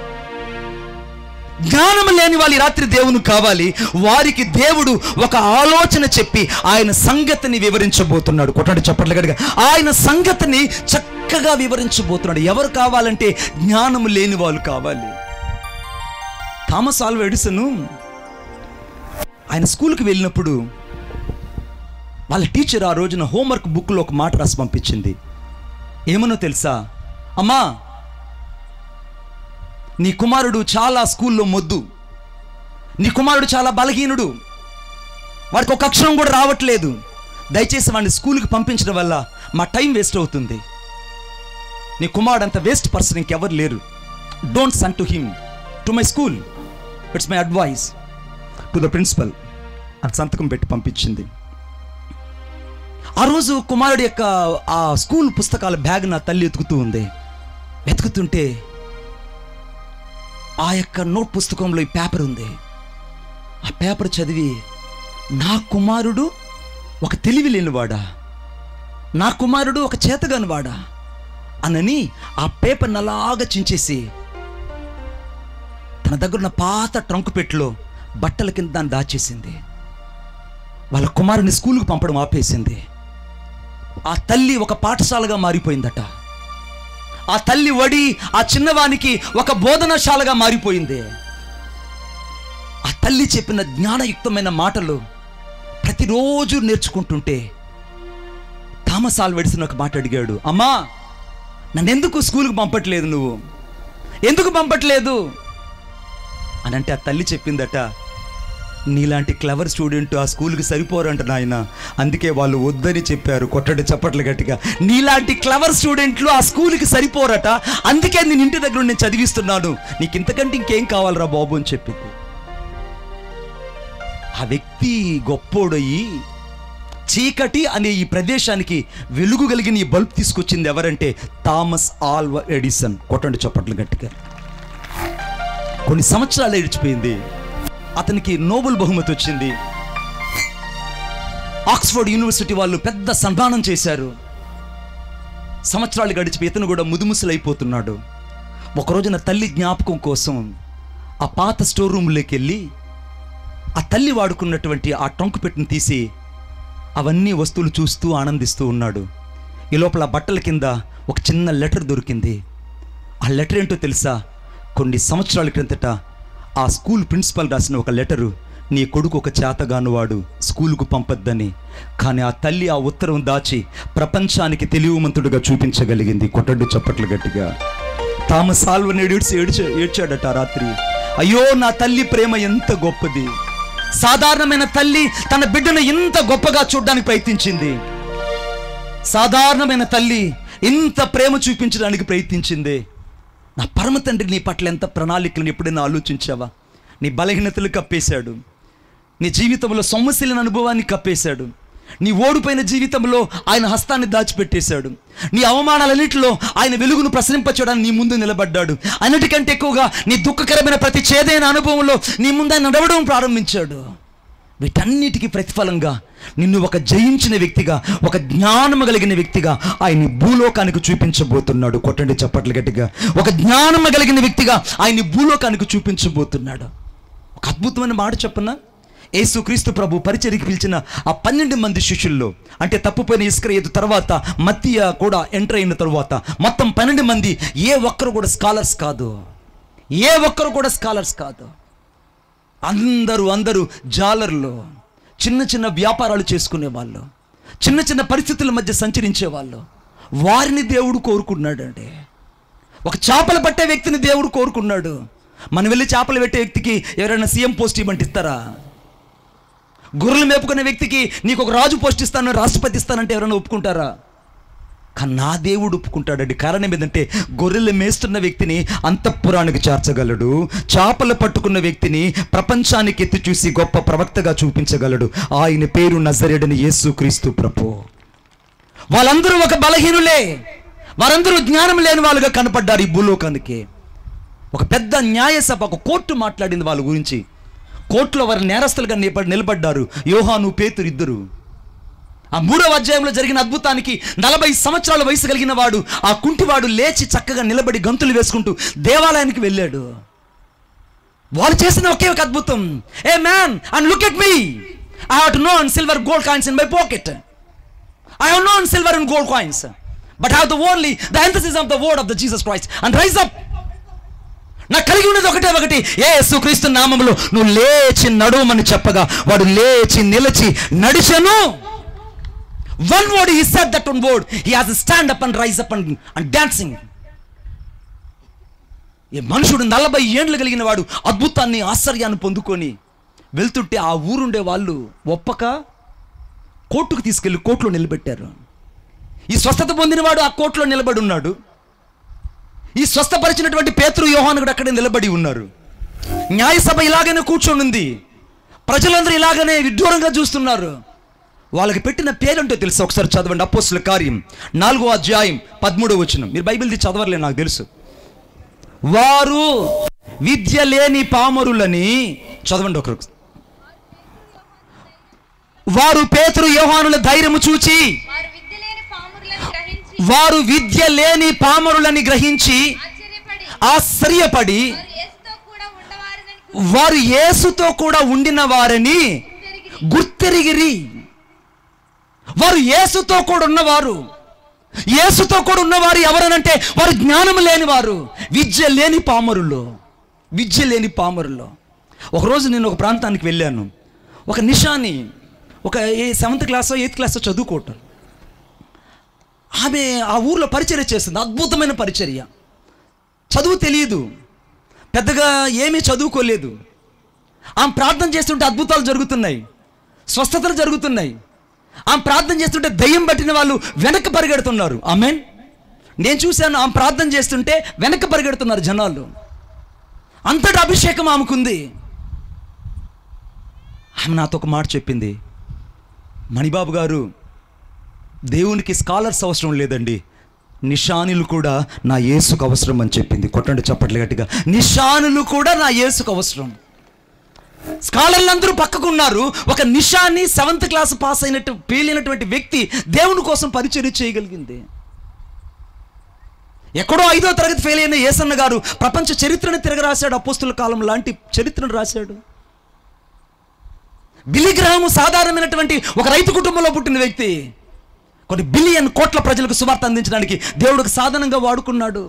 జ్ఞానము లేని వాళ్ళు ఈ రాత్రి దేవుని కావాలి వారికి దేవుడు ఒక ఆలోచన చెప్పి ఆయన సంగతిని వివరించబోతున్నాడు కొట్టండి చప్పట్లు గడిగా ఆయన సంగతిని చక్కగా వివరించబోతున్నాడు ఎవరు కావాలంటే జ్ఞానము లేని వాళ్ళు కావాలి థామస్ ఆల్వా ఎడిసను ఆయన స్కూల్కి వెళ్ళినప్పుడు వాళ్ళ టీచర్ ఆ రోజున హోంవర్క్ బుక్లో ఒక మాట రాసి పంపించింది ఏమనో తెలుసా అమ్మా నీ కుమారుడు చాలా స్కూల్లో మొద్దు నీ కుమారుడు చాలా బలహీనుడు వాడికి ఒక అక్షరం కూడా రావట్లేదు దయచేసి వాడిని స్కూల్కి పంపించడం వల్ల మా టైం వేస్ట్ అవుతుంది నీ కుమారుడు అంత వేస్ట్ పర్సన్ ఇంకెవరు లేరు don't son to him to my school it's my advice to the principal అని సంతకం పెట్టి పంపించింది ఆ రోజు కుమారుడి యొక్క ఆ స్కూల్ పుస్తకాల బ్యాగ్ నా తల్లి ఎతుకుతూ ఉంది వెతుకుతుంటే ఆ యొక్క నోట్ పుస్తకంలో ఈ పేపర్ ఉంది ఆ పేపర్ చదివి నా కుమారుడు ఒక తెలివి లేనివాడా నా కుమారుడు ఒక చేతగానివాడా అనని ఆ పేపర్ని అలాగా చించేసి తన దగ్గర ఉన్న పాత ట్రంక్ పెట్టెలో బట్టల కింద దాన్ని దాచేసింది వాళ్ళ కుమారుని స్కూల్కి పంపడం ఆపేసింది ఆ తల్లి ఒక పాఠశాలగా మారిపోయిందట ఆ తల్లి వడి ఆ చిన్నవానికి ఒక బోధనశాలగా మారిపోయింది ఆ తల్లి చెప్పిన జ్ఞానయుక్తమైన మాటలు ప్రతిరోజు నేర్చుకుంటుంటే థామస్ ఆల్వెడిసన్ ఒక మాట అడిగాడు అమ్మా నన్నెందుకు స్కూల్కి పంపట్లేదు నువ్వు ఎందుకు పంపట్లేదు అని అంటే ఆ తల్లి చెప్పిందట నీలాంటి క్లవర్ స్టూడెంట్ ఆ స్కూల్కి సరిపోరంట నాయన అందుకే వాళ్ళు వద్దని చెప్పారు కొట్టడి చప్పట్లు గట్టిగా నీలాంటి క్లవర్ స్టూడెంట్లు ఆ స్కూల్కి సరిపోరట అందుకే నేను ఇంటి దగ్గర నేను చదివిస్తున్నాను నీకు ఇంతకంటే ఇంకేం కావాలరా బాబు అని చెప్పింది ఆ వ్యక్తి గొప్పోడయి చీకటి అనే ఈ ప్రదేశానికి వెలుగు కలిగిన ఈ బల్బ్ తీసుకొచ్చింది ఎవరంటే థామస్ ఆల్వా ఎడిసన్ కొట్టండి చప్పట్లు గట్టిగా కొన్ని సంవత్సరాలు ఏడిచిపోయింది అతనికి నోబెల్ బహుమతి వచ్చింది ఆక్స్ఫర్డ్ యూనివర్సిటీ వాళ్ళు పెద్ద సన్మానం చేశారు సంవత్సరాలు గడిచిపోయి ఇతను కూడా ముదుముసలైపోతున్నాడు ఒకరోజున తల్లి జ్ఞాపకం కోసం ఆ పాత స్టోర్ రూమ్లోకి వెళ్ళి ఆ తల్లి వాడుకున్నటువంటి ఆ టొంకు పెట్టిన తీసి అవన్నీ వస్తువులు చూస్తూ ఆనందిస్తూ ఉన్నాడు ఈ లోపల ఆ బట్టల కింద ఒక చిన్న లెటర్ దొరికింది ఆ లెటర్ ఏంటో తెలుసా కొన్ని సంవత్సరాల క్రిందట ఆ స్కూల్ ప్రిన్సిపల్ రాసిన ఒక లెటరు నీ కొడుకు ఒక చేతగానువాడు స్కూలుకు పంపొద్దని కానీ ఆ తల్లి ఆ ఉత్తరం దాచి ప్రపంచానికి తెలివిమంతుడుగా చూపించగలిగింది కొట్టడు చప్పట్లు గట్టిగా థామస్ ఆల్వన్ ఏడ్చి ఏడ్చా ఏడ్చాడట ఆ రాత్రి అయ్యో నా తల్లి ప్రేమ ఎంత గొప్పది సాధారణమైన తల్లి తన బిడ్డను ఎంత గొప్పగా చూడడానికి ప్రయత్నించింది సాధారణమైన తల్లి ఇంత ప్రేమ చూపించడానికి ప్రయత్నించింది నా పరమ తండ్రి నీ పట్ల ఎంత ప్రణాళికలను ఎప్పుడైనా ఆలోచించావా నీ బలహీనతలు కప్పేశాడు నీ జీవితంలో సమస్యలను అనుభవాన్ని కప్పేశాడు నీ ఓడిపోయిన జీవితంలో ఆయన హస్తాన్ని దాచిపెట్టేశాడు నీ అవమానాలన్నింటిలో ఆయన వెలుగును ప్రసరింపచేయడానికి నీ ముందు నిలబడ్డాడు అన్నిటికంటే ఎక్కువగా నీ దుఃఖకరమైన ప్రతి చేదైన అనుభవంలో నీ ముందు ఆయన నడవడం ప్రారంభించాడు వీటన్నిటికీ ప్రతిఫలంగా నిన్ను ఒక జయించిన వ్యక్తిగా ఒక జ్ఞానము కలిగిన వ్యక్తిగా ఆయన భూలోకానికి చూపించబోతున్నాడు కొట్టండి చప్పట్లు గట్టిగా ఒక జ్ఞానము కలిగిన వ్యక్తిగా ఆయన భూలోకానికి చూపించబోతున్నాడు ఒక అద్భుతమైన మాట చెప్పనా యేసుక్రీస్తు ప్రభు పరిచర్యకి పిలిచిన ఆ పన్నెండు మంది శిష్యుల్లో అంటే తప్పుపోయిన ఇస్కరేతు తర్వాత మత్తియ కూడా ఎంటర్ అయిన తర్వాత మొత్తం పన్నెండు మంది ఏ ఒక్కరు కూడా స్కాలర్స్ కాదు ఏ ఒక్కరు కూడా స్కాలర్స్ కాదు అందరూ అందరూ జాలర్లు చిన్న చిన్న వ్యాపారాలు చేసుకునే వాళ్ళు చిన్న చిన్న పరిస్థితుల మధ్య సంచరించే వాళ్ళు వారిని దేవుడు కోరుకున్నాడండి ఒక చేపలు పట్టే వ్యక్తిని దేవుడు కోరుకున్నాడు మనం వెళ్ళి చేపలు పెట్టే వ్యక్తికి ఎవరైనా సీఎం పోస్ట్ ఇవ్వమంటే ఇస్తారా గొర్రెలు మేపుకునే వ్యక్తికి నీకు ఒక రాజు పోస్ట్ ఇస్తాను రాష్ట్రపతి ఇస్తానంటే ఎవరైనా ఒప్పుకుంటారా కానీ నా దేవుడు ఒప్పుకుంటాడండి కారణం ఏంటంటే గొర్రెలు మేస్తున్న వ్యక్తిని అంతఃపురానికి చేర్చగలడు చేపలు పట్టుకున్న వ్యక్తిని ప్రపంచానికి ఎత్తి చూసి గొప్ప ప్రవక్తగా చూపించగలడు ఆయన పేరు నజరేడని యేసు క్రీస్తు ప్రభు వాళ్ళందరూ ఒక బలహీనులే వారందరూ జ్ఞానం లేని వాళ్ళుగా కనపడ్డారు ఈ భూలోకానికి ఒక పెద్ద న్యాయసభ ఒక కోర్టు మాట్లాడింది వాళ్ళ గురించి కోర్టులో వారు నేరస్తులుగా నిలబ- నిలబడ్డారు యోహాను పేతురు ఇద్దరు ఆ మూడవ అధ్యాయంలో జరిగిన అద్భుతానికి నలభై సంవత్సరాల వయసు కలిగిన వాడు ఆ కుంటివాడు లేచి చక్కగా నిలబడి గంతులు వేసుకుంటూ దేవాలయానికి వెళ్ళాడు వాళ్ళు చేసిన ఒకే ఒక అద్భుతం a man and look at me I have to known silver gold coins in my pocket I have known silver and gold coins but have the only the emphasis of the word of the Jesus Christ and rise up నాకు కలిగి ఉన్నది ఒకటే ఒకటి ఏ క్రీస్తు నామములో నువ్వు లేచి నడువమని చెప్పగా వాడు లేచి నిలిచి నడిచెను one word he said that one word he has stand up and rise up and and dancing ఈ మనుషుడు నలభై ఏండ్లు కలిగిన వాడు అద్భుతాన్ని ఆశ్చర్యాన్ని పొందుకొని వెళ్తుంటే ఆ ఊరుండే వాళ్ళు ఒప్పక కోర్టుకు తీసుకెళ్లి కోర్టులో నిలబెట్టారు ఈ స్వస్థత పొందినవాడు ఆ కోర్టులో నిలబడి ఉన్నాడు ఈ స్వస్థపరిచినటువంటి పేతురు యోహాను కూడా అక్కడే నిలబడి ఉన్నారు న్యాయసభ ఇలాగనే కూర్చొని ఉంది ప్రజలందరూ ఇలాగనే విడ్డూరంగా చూస్తున్నారు వాళ్ళకి పెట్టిన పేరంటో తెలుసు ఒకసారి చదవండి అపోస్తుల కార్యం నాలుగో అధ్యాయం పదమూడో వచ్చిన మీరు బైబిల్ తీసి చదవలే నాకు తెలుసు వారు విద్య లేని పామరులని చదవండి ఒకరు వారు పేతురు యోహానుల ధైర్యము చూచి వారు విద్య లేని పామురులను గ్రహించి వారు విద్య లేని పామరులని గ్రహించి ఆశ్చర్యపడి ఆశ్చర్యపడి వారు యేసుతో కూడా ఉండవారని వారు యేసుతో కూడా ఉండిన వారని తిరిగి గుర్తెరిగిరి వారు యేసుతో కూడా ఉన్నవారు యేసుతో కూడా ఉన్నవారు ఎవరనంటే వారు జ్ఞానం లేని వారు విద్య లేని పామరులు విద్య లేని పామరులు ఒకరోజు నేను ఒక ప్రాంతానికి వెళ్ళాను ఒక నిషాని ఒక ఏ సెవెంత్ క్లాసో ఎయిత్ క్లాసో చదువుకోవటం ఆమె ఆ ఊర్లో పరిచర్య చేస్తుంది అద్భుతమైన పరిచర్య చదువు తెలియదు పెద్దగా ఏమీ చదువుకోలేదు ఆమె ప్రార్థన చేస్తుంటే అద్భుతాలు జరుగుతున్నాయి స్వస్థతలు జరుగుతున్నాయి ఆమె ప్రార్థన చేస్తుంటే దయ్యం పట్టిన వాళ్ళు వెనక్కి పరిగెడుతున్నారు ఆమెన్ నేను చూశాను ఆమె ప్రార్థన చేస్తుంటే వెనక్కి పరిగెడుతున్నారు జనాలు అంతటి అభిషేకం ఆమెకుంది ఆమె నాతో ఒక మాట చెప్పింది మణిబాబు గారు దేవునికి స్కాలర్స్ అవసరం లేదండి నిషానులు కూడా నా యేసుకు అవసరం అని చెప్పింది కొట్టండి చప్పట్లు గట్టిగా నిషానులు కూడా నా యేసుకు అవసరం స్కాలర్లు అందరూ పక్కకున్నారు ఒక నిషాని సెవెంత్ క్లాస్ పాస్ అయినట్టు పేలినటువంటి వ్యక్తి దేవుని కోసం పరిచర్య చేయగలిగింది ఎక్కడో ఐదో తరగతి ఫెయిల్ అయిన ఏసన్న గారు ప్రపంచ చరిత్రను తిరగరాశాడు అపోస్తుల కాలం లాంటి చరిత్రను రాశాడు బిలిగ్రహము సాధారణమైనటువంటి ఒక రైతు కుటుంబంలో పుట్టిన వ్యక్తి కొన్ని బిలియన్ కోట్ల ప్రజలకు సువార్త అందించడానికి దేవుడికి సాధనంగా వాడుకున్నాడు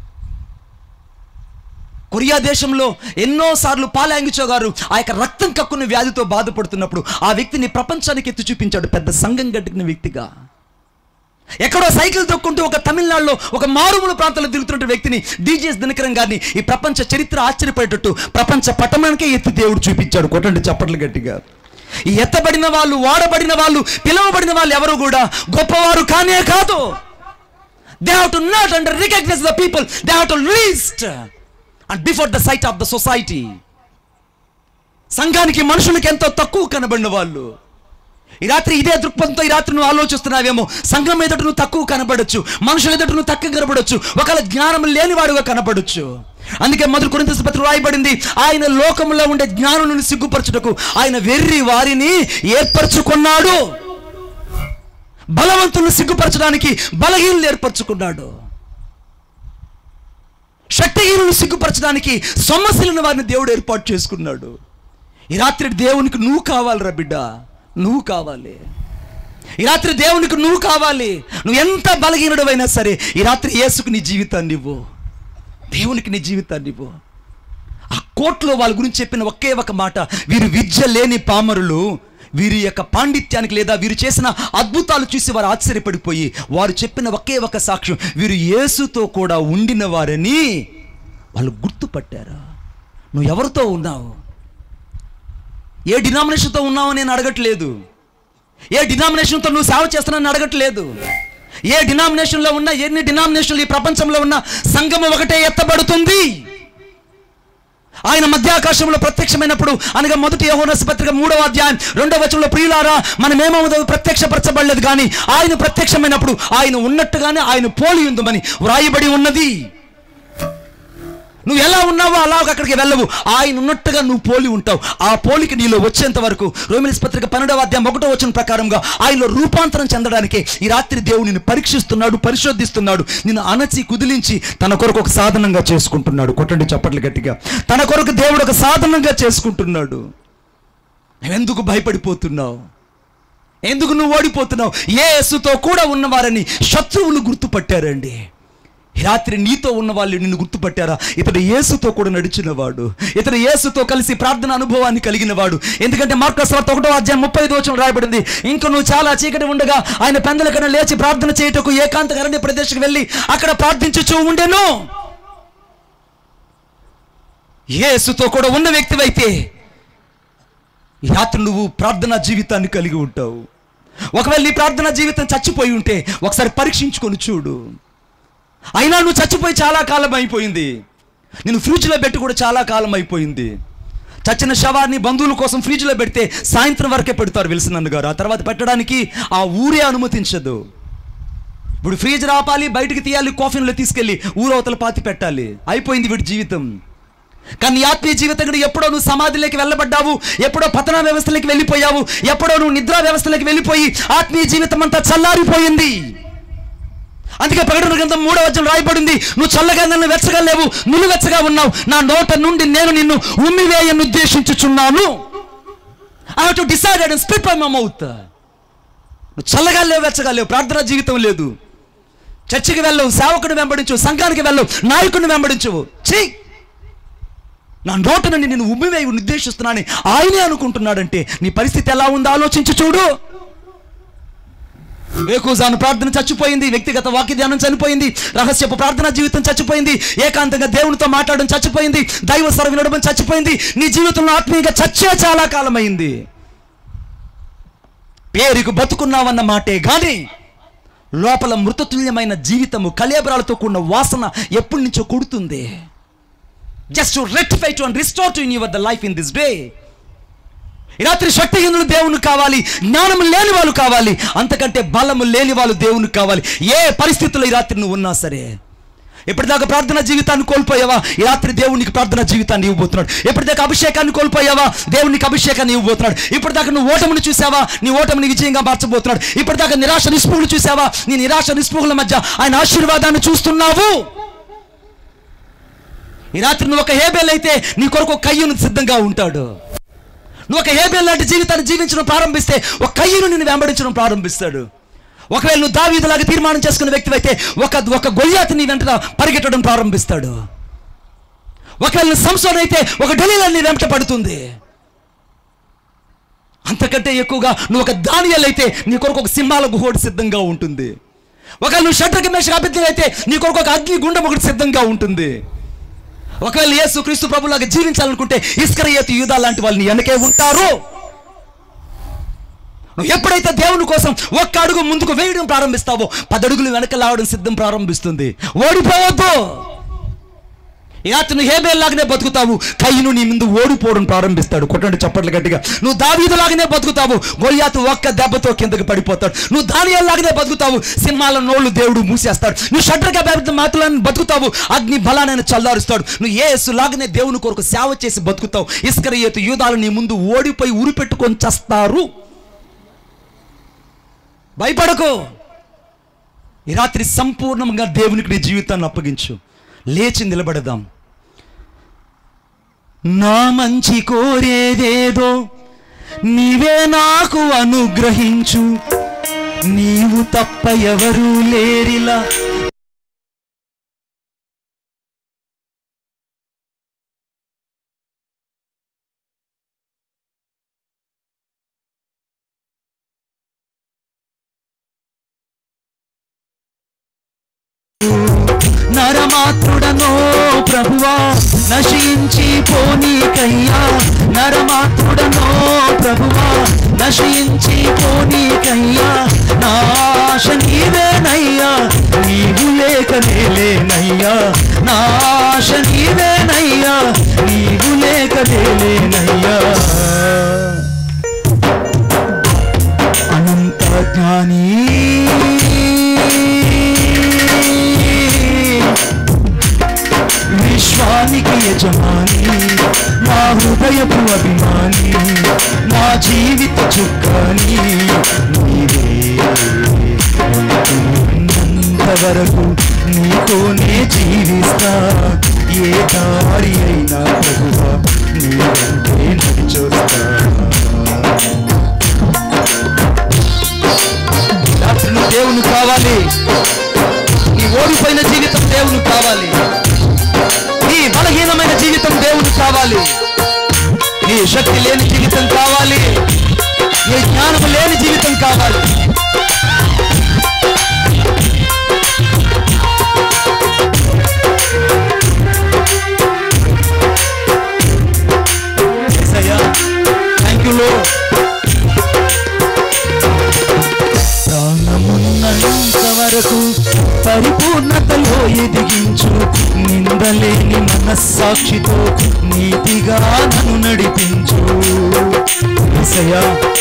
కొరియా దేశంలో ఎన్నోసార్లు పాలాంగిచో గారు ఆ యొక్క రక్తం కక్కున్న వ్యాధితో బాధపడుతున్నప్పుడు ఆ వ్యక్తిని ప్రపంచానికి ఎత్తి చూపించాడు పెద్ద సంఘం గట్టిన వ్యక్తిగా ఎక్కడో సైకిల్ తొక్కుంటూ ఒక తమిళనాడులో ఒక మారుమూల ప్రాంతంలో తిరుగుతున్న వ్యక్తిని డీజీఎస్ దినకరం గారిని ఈ ప్రపంచ చరిత్ర ఆశ్చర్యపడేటట్టు ప్రపంచ పట్టణానికే ఎత్తి దేవుడు చూపించాడు కొట్టండి చప్పట్లు గట్టిగా ఈ ఎత్తబడిన వాళ్ళు వాడబడిన వాళ్ళు పిలువబడిన వాళ్ళు ఎవరు కూడా గొప్పవారు కానే కాదు they have to not under recognise the people they have to least and before the sight of the society సంఘానికి మనుషులకి ఎంతో తక్కువ కనబడిన వాళ్ళు ఈ రాత్రి ఇదే దృక్పథంతో ఈ రాత్రి నువ్వు ఆలోచిస్తున్నావేమో సంఘం ఎదుట నువ్వు తక్కువ కనబడొచ్చు మనుషుల ఎదుట నువ్వు తక్కువ కనబడొచ్చు ఒకవేళ జ్ఞానం లేనివాడుగా కనబడొచ్చు అందుకే మొదటి కొరింథీ పత్రం రాయబడింది ఆయన లోకంలో ఉండే జ్ఞానం సిగ్గుపరచుటకు ఆయన వెర్రి వారిని ఏర్పరచుకున్నాడు బలవంతులను సిగ్గుపరచడానికి బలహీనలు ఏర్పరచుకున్నాడు శక్తిహీనులు సిగ్గుపరచడానికి సమస్యలను వారిని దేవుడు ఏర్పాటు చేసుకున్నాడు ఈ రాత్రి దేవునికి నువ్వు కావాలిరా బిడ్డ నువ్వు కావాలి ఈ రాత్రి దేవునికి నువ్వు కావాలి నువ్వు ఎంత బలహీనుడవైనా సరే ఈ రాత్రి యేసుకు నీ జీవితాన్ని ఇవ్వు దేవునికి నీ జీవితాన్ని ఇవ్వు ఆ కోర్టులో వాళ్ళ గురించి చెప్పిన ఒకే ఒక మాట వీరు విద్య లేని పామరులు వీరి యొక్క పాండిత్యానికి లేదా వీరు చేసిన అద్భుతాలు చూసి వారు ఆశ్చర్యపడిపోయి వారు చెప్పిన ఒకే ఒక సాక్ష్యం వీరు యేసుతో కూడా ఉండిన వారని వాళ్ళు గుర్తుపట్టారు నువ్వు ఎవరితో ఉన్నావు ఏ డినామినేషన్తో ఉన్నావు నేను అడగట్లేదు ఏ డినామినేషన్తో నువ్వు సేవ చేస్తున్నానని అడగట్లేదు ఏ డినామినేషన్లో ఉన్నా ఎన్ని డినామినేషన్లు ఈ ప్రపంచంలో ఉన్న సంఘము ఒకటే ఎత్తబడుతుంది ఆయన మధ్యాకాశంలో ప్రత్యక్షమైనప్పుడు అనగా మొదటి యహోనస్ పత్రిక మూడవ అధ్యాయం రెండవ వచనంలో ప్రియులారా మనం ఏమవుదో ప్రత్యక్షపరచబడలేదు కానీ ఆయన ప్రత్యక్షమైనప్పుడు ఆయన ఉన్నట్టుగానే ఆయన పోలి ఉందమని వ్రాయబడి ఉన్నది నువ్వు ఎలా ఉన్నావో అలాగ అక్కడికి వెళ్ళవు ఆయన ఉన్నట్టుగా నువ్వు పోలి ఉంటావు ఆ పోలిక నీలో వచ్చేంత వరకు రోమిలిస్ పత్రిక పన్నెండవ అధ్యాయం ఒకటో వచ్చిన ప్రకారంగా ఆయనలో రూపాంతరం చెందడానికి ఈ రాత్రి దేవుడు నిన్ను పరీక్షిస్తున్నాడు పరిశోధిస్తున్నాడు నిన్ను అణచి కుదిలించి తన కొరకు ఒక సాధనంగా చేసుకుంటున్నాడు కొట్టండి చప్పట్లు గట్టిగా తన కొరకు దేవుడు ఒక సాధనంగా చేసుకుంటున్నాడు నువ్వెందుకు భయపడిపోతున్నావు ఎందుకు నువ్వు ఓడిపోతున్నావు ఏ యేసుతో కూడా ఉన్నవారని శత్రువులు గుర్తుపట్టారండి ఈ రాత్రి నీతో ఉన్న వాళ్ళు నిన్ను గుర్తుపట్టారా ఇతడు యేసుతో కూడా నడిచినవాడు ఇతడు యేసుతో కలిసి ప్రార్థన అనుభవాన్ని కలిగిన వాడు ఎందుకంటే మార్కస్ వార్త ఒకటో అధ్యాయం ముప్పై ఐదు వచ్చిన రాయబడింది ఇంకా నువ్వు చాలా చీకటి ఉండగా ఆయన పెందల కన్నా లేచి ప్రార్థన చేయుటకు ఏకాంత అరణ్య ప్రదేశకు వెళ్ళి అక్కడ ప్రార్థించుచూ ఉండెను యేసుతో కూడా ఉన్న వ్యక్తివైతే ఈ రాత్రి నువ్వు ప్రార్థనా జీవితాన్ని కలిగి ఉంటావు ఒకవేళ నీ ప్రార్థనా జీవితం చచ్చిపోయి ఉంటే ఒకసారి పరీక్షించుకొని చూడు అయినా నువ్వు చచ్చిపోయి చాలా కాలం అయిపోయింది నేను ఫ్రిడ్జ్లో పెట్టి కూడా చాలా కాలం అయిపోయింది చచ్చిన శవాన్ని బంధువుల కోసం ఫ్రిడ్జ్లో పెడితే సాయంత్రం వరకే పెడతారు విల్సన్ గారు ఆ తర్వాత పెట్టడానికి ఆ ఊరే అనుమతించదు ఇప్పుడు ఫ్రిడ్జ్ రాపాలి బయటికి తీయాలి కాఫీన్లో తీసుకెళ్ళి ఊరవతల పాతి పెట్టాలి అయిపోయింది వీడి జీవితం కానీ నీ ఆత్మీయ జీవితం కూడా ఎప్పుడో నువ్వు సమాధిలోకి వెళ్ళబడ్డావు ఎప్పుడో పతన వ్యవస్థలోకి వెళ్ళిపోయావు ఎప్పుడో నువ్వు నిద్రా వ్యవస్థలోకి వెళ్ళిపోయి ఆత్మీయ జీవితం అంతా చల్లారిపోయింది అందుకే ప్రకటన గ్రంథం మూడో వచనం రాయబడింది నువ్వు చల్లగా నన్ను వెచ్చగా లేవు నువ్వు వెచ్చగా ఉన్నావు నా నోట నుండి నేను నిన్ను ఉమ్మివేయను ఉద్దేశించుచున్నాను I to decided and spit my mouth నువ్వు చల్లగా లేవు వెచ్చగా లేవు ప్రార్థనా జీవితం లేదు చర్చికి వెళ్ళవు సేవకుని వెంబడించు సంఘానికి వెళ్ళవు నాయకుడిని వెంబడించవు ఛీ నా నోట నుండి నేను ఉమ్మివేయి నిర్దేశిస్తున్నానని ఆయనే అనుకుంటున్నాడంటే నీ పరిస్థితి ఎలా ఉందో ఆలోచించి చూడు వేకుజాను ప్రార్థన చచ్చిపోయింది వ్యక్తిగత వాక్య ధ్యానం చనిపోయింది రహస్యపు ప్రార్థన జీవితం చచ్చిపోయింది ఏకాంతంగా దేవునితో మాట్లాడడం చచ్చిపోయింది దైవ సర వినడం చచ్చిపోయింది నీ జీవితంలో ఆత్మీయంగా చచ్చే చాలా కాలమైంది పేరుకు బతుకున్నావన్న మాటే కానీ లోపల మృతతుల్యమైన జీవితము కలేబరాలతో కూడిన వాసన ఎప్పటి నుంచో కొడుతుంది just to rectify to and restore to in your the life in this day ఈ రాత్రి శక్తిహీనులు దేవుని కావాలి జ్ఞానం లేని వాళ్ళు కావాలి అంతకంటే బలము లేని వాళ్ళు దేవునికి కావాలి ఏ పరిస్థితుల్లో ఈ రాత్రి నువ్వు ఉన్నా సరే ఎప్పటిదాకా ప్రార్థన జీవితాన్ని కోల్పోయావా ఈ రాత్రి దేవునికి ప్రార్థన జీవితాన్ని ఇవ్వబోతున్నాడు ఎప్పటిదాకా అభిషేకాన్ని కోల్పోయావా దేవునికి అభిషేకాన్ని ఇవ్వబోతున్నాడు ఇప్పటిదాకా నువ్వు ఓటమిని చూసావా నీ ఓటమిని విజయంగా మార్చబోతున్నాడు ఇప్పటిదాకా నిరాశ నిస్పృహలు చూసావా నీ నిరాశ నిస్పృహల మధ్య ఆయన ఆశీర్వాదాన్ని చూస్తున్నావు ఈ రాత్రి నువ్వు ఒక హేబేల్ అయితే నీ కొరకు ఒక కయ్యను సిద్ధంగా ఉంటాడు నువ్వు ఒక హేబేల్ లాంటి జీవితాన్ని జీవించడం ప్రారంభిస్తే ఒక కయ్యను నిన్ను వెంబడించడం ప్రారంభిస్తాడు ఒకవేళ నువ్వు దావీదులాగా తీర్మానం చేసుకున్న వ్యక్తి అయితే ఒక ఒక గొయ్యాతి నీ వెంట పరిగెట్టడం ప్రారంభిస్తాడు ఒకవేళ నువ్వు సంసోన్ అయితే ఒక డెలీల నీ వెంట పడుతుంది అంతకంటే ఎక్కువగా నువ్వు ఒక దానియల్ అయితే నీ కొరకు ఒక సింహాల గుహోడు సిద్ధంగా ఉంటుంది ఒకవేళ నువ్వు షట్రకి మేష అభిజ్ఞులు అయితే నీ కొరకు ఒక అగ్ని గుండం ఒకటి సిద్ధంగా ఉంటుంది ఒకవేళ యేసు క్రీస్తు ప్రభులాగా జీవించాలనుకుంటే ఇస్కరయ్యతు యూదా లాంటి వాళ్ళు నీ వెనకే ఉంటారు నువ్వు ఎప్పుడైతే దేవుని కోసం ఒక్క అడుగు ముందుకు వేయడం ప్రారంభిస్తావో పది అడుగులు వెనక లావడం సిద్ధం ప్రారంభిస్తుంది ఓడిపోవద్దు ఈ రాత్రి నువ్వు హేబేల్లాగానే బతుకుతావు కయ్యను నీ ముందు ఓడిపోవడం ప్రారంభిస్తాడు కొట్టండి చప్పట్లు గట్టిగా నువ్వు దావీదులాగానే బతుకుతావు గొల్యాతు ఒక్క దెబ్బతో కిందకి పడిపోతాడు నువ్వు దానియల్లాగానే బతుకుతావు సినిమాల నోళ్ళు దేవుడు మూసేస్తాడు నువ్వు షడ్రక మాటలను బతుకుతావు అగ్ని బలాన్ని చల్లారుస్తాడు నువ్వు ఏసు లాగానే దేవుని కొరకు సేవ చేసి బతుకుతావు ఇస్కరయ్యతు యూదాలు నీ ముందు ఓడిపోయి ఉరి పెట్టుకొని చస్తారు భయపడకు ఈ రాత్రి సంపూర్ణంగా దేవునికి నీ జీవితాన్ని అప్పగించు లేచి నిలబడదాం నా మంచి కోరేదేదో నీవే నాకు అనుగ్రహించు నీవు తప్ప ఎవరూ లేరిలా నరమాత్రుడనో ప్రభువా నశించి పోనీకయ్యా నరమాత్రుడనో ప్రభువా నశించి పోనీకయ్యా నాశ నీవేనయ్యా నీవు లేకనే లేనయ్యా నాశ నీవేనయ్యా నీవు లేకనే లేనయ్యా అనంత జ్ఞాని విశ్వానికి యజమాని నా హృదయపు అభిమాని నా జీవిత చుక్కాని నీవే ఉన్నంత వరకు నీతోనే జీవిస్తా ఏ దారి అయినా ప్రభువా నీ వెంటే నడిచొస్తా రాత్రి నువ్వు దేవుని కావాలి నీ ఓడిపోయిన జీవితం దేవుని కావాలి నీ బలహీనమైన జీవితం దేవుని కావాలి నీ శక్తి లేని జీవితం కావాలి నీ జ్ఞానం లేని జీవితం కావాలి థ్యాంక్ యూ లో ప్రాణమున్నంత వరకు పరిపూర్ణతలో ఎదిగించు నిందలేని మనస్సాక్షితో నీతిగా నన్ను నడిపించు యేసయ్యా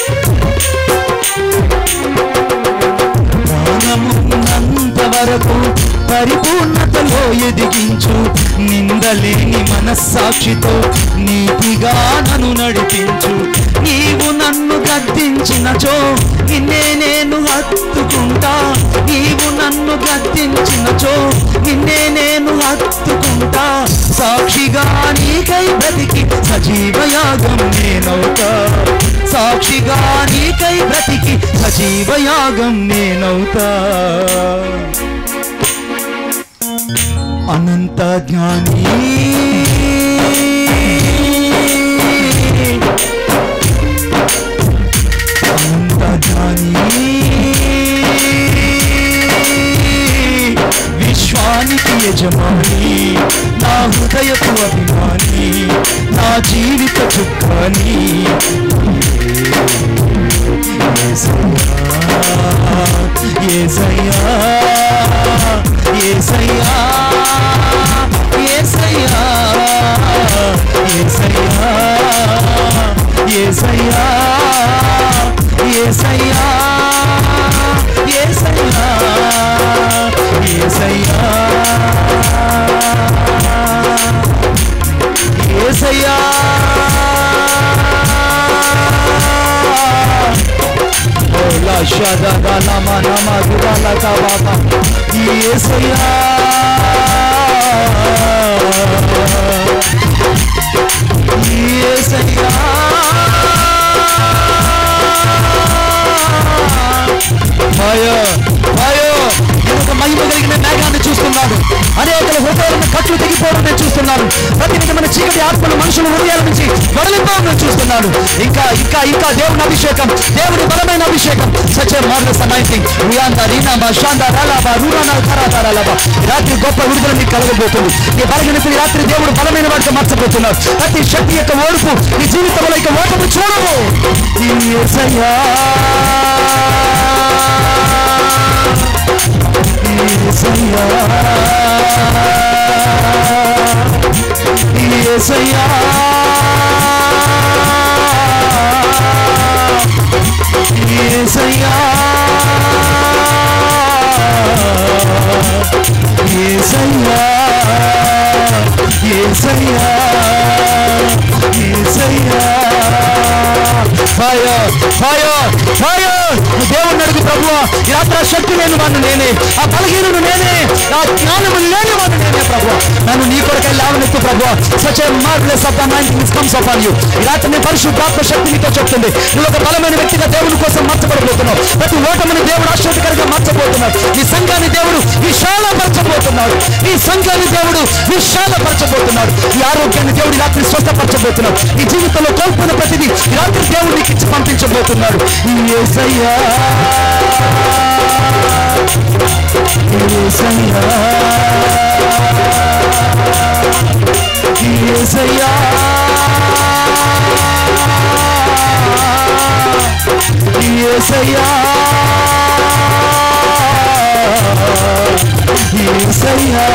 ప్రాణమున్నంత వరకు పరిపూర్ణతలో ఎదిగించు నిందలేని మనస్సాక్షితో నీతిగా నన్ను నడిపించు నీవు నన్ను గద్దించినచో నిన్నే నేను హత్తుకుంటా నీవు నన్ను గద్దించినచో నిన్నే నేను హత్తుకుంటా సాక్షిగా నీకై బ్రతికి సజీవయాగం నేనవుతా సాక్షి సాక్షిగా నీకై బ్రతికి సజీవయాగం నేనవుతా అనంత జ్ఞాని అనంత జ్ఞాని విశ్వానికి యజమాని నా హృదయపు అభిమాని నా జీవిత చుక్కాని ఏసయ్యా ఏసయ్యా ఏసయ్యా ఏసయ్యా ఏసయ్యా ఏసయ్యా ఏసయ్యా ఏసయ్యా ఏసయ్యా ఓలా షదా నమ నమ దురాల బాబా ఏసయ్యా ఏసయ్యా భయో భయో నేను ఒక మహిమ కలిగిన మేఘాన్ని చూస్తున్నాను అనేకల హృదయాలను కట్లు తెగిపోవడం నేను చూస్తున్నాను ప్రతి నిజమైన చీకటి ఆత్మలు మనుషుల హృదయాల నుంచి వడలిపోవడం నేను చూస్తున్నాను ఇంకా ఇంకా ఇంకా దేవుని అభిషేకం దేవుని బలమైన అభిషేకం సచే మార్లస్ అనాయింటింగ్ రుయాంద రీనా మా శాంద రాలాబా రూరానా కరాతా రాలాబా రాత్రి గొప్ప విడుదల నీకు కలగబోతుంది ఈ బలహీనత ఈ రాత్రి దేవుడు బలమైన వాడితో మార్చబోతున్నాడు ప్రతి శక్తి యొక్క ఓర్పు ఈ జీవితంలో ఇక ఓటము చూడవు ఈ యేసయ్యా ఏసయ్యా ఏసయ్యా ఏసయ్యా ఏసయ్యా ఏసయ్యా ఫైర్ ఫైర్ ఫైర్ దేవుని అడుగు ప్రభువా ఈ రాత్రి ఆ శక్తి లేని వాడిని నేనే ఆ బలహీనుడు నేనే ఆ జ్ఞానము లేని వాడిని నేనే ప్రభువా నన్ను నీ కొరకై లేవనెత్తు ప్రభువా such a marvellous of the nineteen comes upon you ఈ రాత్రి నీ పరిశుద్ధాత్మ శక్తి నీతో చెప్తుంది నువ్వు ఒక బలమైన వ్యక్తిగా దేవుని కోసం మార్చబడబోతున్నావు ప్రతి ఓటమిని దేవుడు ఆశ్చర్యకరంగా మార్చబోతున్నాడు ఈ సంఘాన్ని దేవుడు విశాలపరచబోతున్నాడు ఈ సంఘాన్ని దేవుడు విశాలపరచబోతున్నాడు ఈ ఆరోగ్యాన్ని దేవుడు ఈ రాత్రి స్వస్థపరచబోతున్నాడు ఈ జీవితంలో కోల్పోయిన ప్రతిదీ ఈ రాత్రి దేవుడు నీకు ఇచ్చి పంపించబోతున్నాడు ఈ యేసయ్యా ఈ యేసయ్యా ఈ యేసయ్యా ఈ యేసయ్యా ఏసయ్యా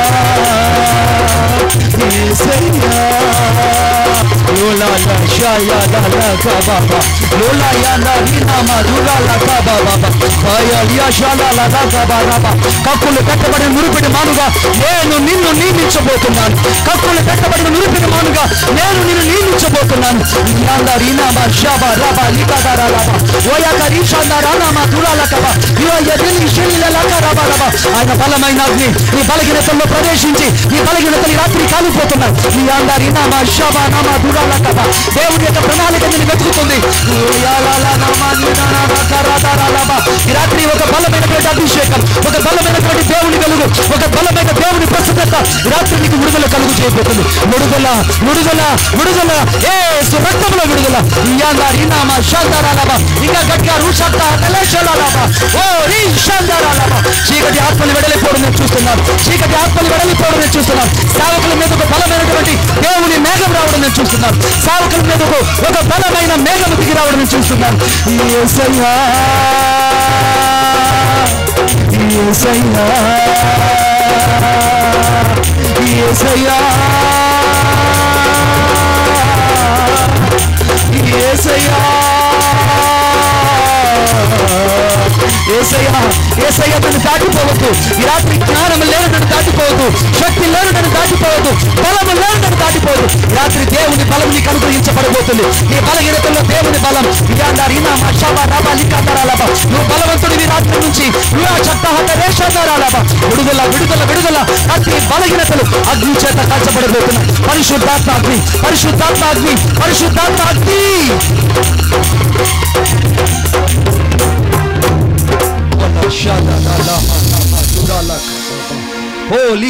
ఏసయ్యా లోలా లా షాయా లా లా కా బాబా లోలా యా లా రీనా మా దురా లా కా బాబా ఆయా లియా షాలా లా లా కా బాబా కక్కులు కట్టబడిన మురిపిడి మానుగా నేను నిన్ను నియమించబోతున్నాను కక్కులు కట్టబడిన మురిపిడి మానుగా నేను నిన్ను నియమించబోతున్నాను యాందా రీనా మా షాబా రాబా లికా దారా లాబా ఓయా కా రీషాందా రానా మా దురా లా కా బా ఇయో యదిలి షిల్లి లా కా రాబా రాబా ఆయన బలమైన అగ్ని నీ బలహీనతల్లో ప్రవేశించి నీ బలహీనతలు ఈ రాత్రి కాలిపోతున్నాయి నీ అందరి నామ షబా నామ దురాల కథ దేవుడి యొక్క ప్రణాళిక నిన్ను వెతుకుతుంది ఉయ్యాలాల నామ నిదానాల కరాదారాలబా. ఈ రాత్రి ఒక బలమైనటువంటి అభిషేకం ఒక బలమైనటువంటి దేవుని వెలుగు ఒక బలమైన దేవుని ప్రస్తుతత ఈ రాత్రి నీకు విడుదల కలుగు చేయబోతుంది విడుదల విడుదల విడుదల ఏ రక్తంలో విడుదల ఇయాందారి నామ శాంతారాలబా ఇంకా గట్టిగా రూషాక్త కలేశాలాలబా ఓ రీ శాంతారాలబా చీకటి ఆత్మలు వెడలిపోవడం నేను చూస్తున్నాను చీకటి ఆత్మలు వెడలిపోవడం నేను చూస్తున్నాను సేవకుల మీద ఒక బలమైనటువంటి దేవుని మేఘం రావడం నేను చూస్తున్నాను సేవకుల మీద ఒక- ఒక బలమైన మేఘం దిగి రావడం నేను చూస్తున్నాను యేసయ్యా యేసయ్యా యేసయ్యా యేసయ్యా ఏసయ్యా ఏసయ్య నన్ను దాటిపోవద్దు ఈ రాత్రి జ్ఞానం లేని నన్ను దాటిపోవద్దు శక్తి లేని నన్ను దాటిపోవద్దు బలము లేని నన్ను దాటిపోవద్దు ఈ రాత్రి దేవుని బలం నీకు అనుగ్రహించబడబోతుంది నీ బలహీనతల్లో దేవుని బలం ఇయాందారి నా మషాబా రాబా లికాందరాలబా నువ్వు బలవంతుడివి రాత్రి నుంచి నువ్వు ఆ చట్టహత రేషాదారాలబా విడుదల విడుదల విడుదల ప్రతి బలహీనతలు అగ్ని చేత కాల్చబడబోతున్నాయి పరిశుద్ధాత్మ అగ్ని పరిశుద్ధాత్మ అగ్ని పరిశుద్ధాత్మ అగ్ని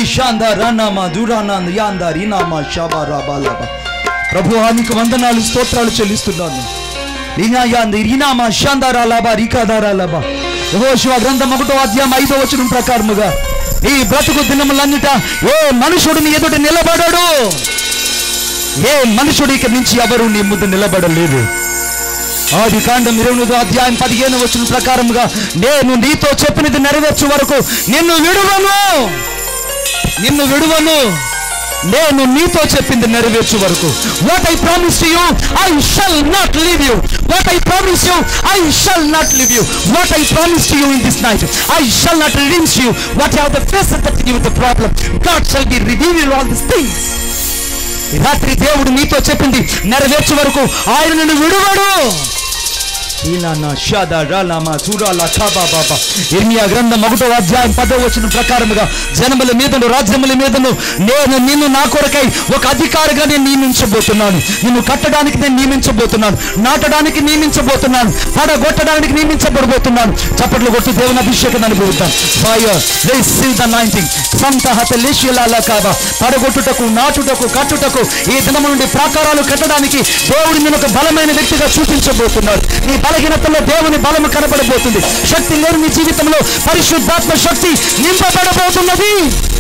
షాందారానామా దూరానాంద యాందారి నామా షాబా రాబా లాబా ప్రభు నీకు వందనాలు స్తోత్రాలు చెల్లిస్తున్నాను లీనా యాంది రీనామా షాందారా లాబా రీకాదారా లాబా యెహోషువ గ్రంథం ఒకటో అధ్యాయం ఐదో వచనం ప్రకారముగా ఈ బ్రతుకు దినములన్నిట ఏ మనుషుడు నీ ఎదుట నిలబడడు ఏ మనుషుడు ఇక నుంచి ఎవరు నీ ముందు నిలబడలేదు ఆది కాండం ఇరవై అధ్యాయం పదిహేను వచ్చిన ప్రకారముగా నేను నీతో చెప్పినది నెరవేర్చు వరకు నిన్ను విడువను నిన్ను విడువను నేను నీతో చెప్పింది నెరవేర్చు వరకు what I promise you I shall not leave you what I promise you I shall not leave you what I promise you in this night I shall not relieves you what have the face that you the problem God shall be reveal all this things ఈ రాత్రి దేవుడు నీతో చెప్పింది నెరవేర్చు వరకు ఆయన నిన్ను విడువడు ఈలానా షాదా రాలామా చూరాలా ఖాబా బాబా ఇర్మియా గ్రంథం ఒకటో అధ్యాయం పదో వచ్చిన ప్రకారముగా జనముల మీదను రాజ్యముల మీదను నేను నిన్ను నా కొరకై ఒక అధికారిగా నేను నియమించబోతున్నాను నిన్ను కట్టడానికి నేను నియమించబోతున్నాను నాటడానికి నియమించబోతున్నాను పడగొట్టడానికి నియమించబడబోతున్నాను చప్పట్లు కొట్టు దేవుని అభిషేకం అనుభవిద్దాం ఫైర్ రిసీవ్ ద నైన్టీన్ సంత హత లేషియలాలా కాబా పడగొట్టుటకు నాటుటకు కట్టుటకు ఈ దినము నుండి ప్రాకారాలు కట్టడానికి దేవుడు నేను ఒక బలమైన వ్యక్తిగా చూపించబోతున్నాడు నీ బలహీనతలో దేవుని బలము కనబడబోతుంది శక్తి లేని నీ జీవితంలో పరిశుద్ధాత్మ శక్తి నింపబడబోతున్నది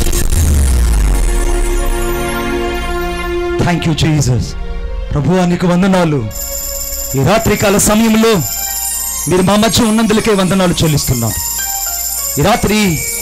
థ్యాంక్ యూ జీసస్ ప్రభువా నీకు వందనాలు ఈ రాత్రికాల సమయంలో మీరు మా మధ్య ఉన్నందులకే వందనాలు చెల్లిస్తున్నాను ఈ రాత్రి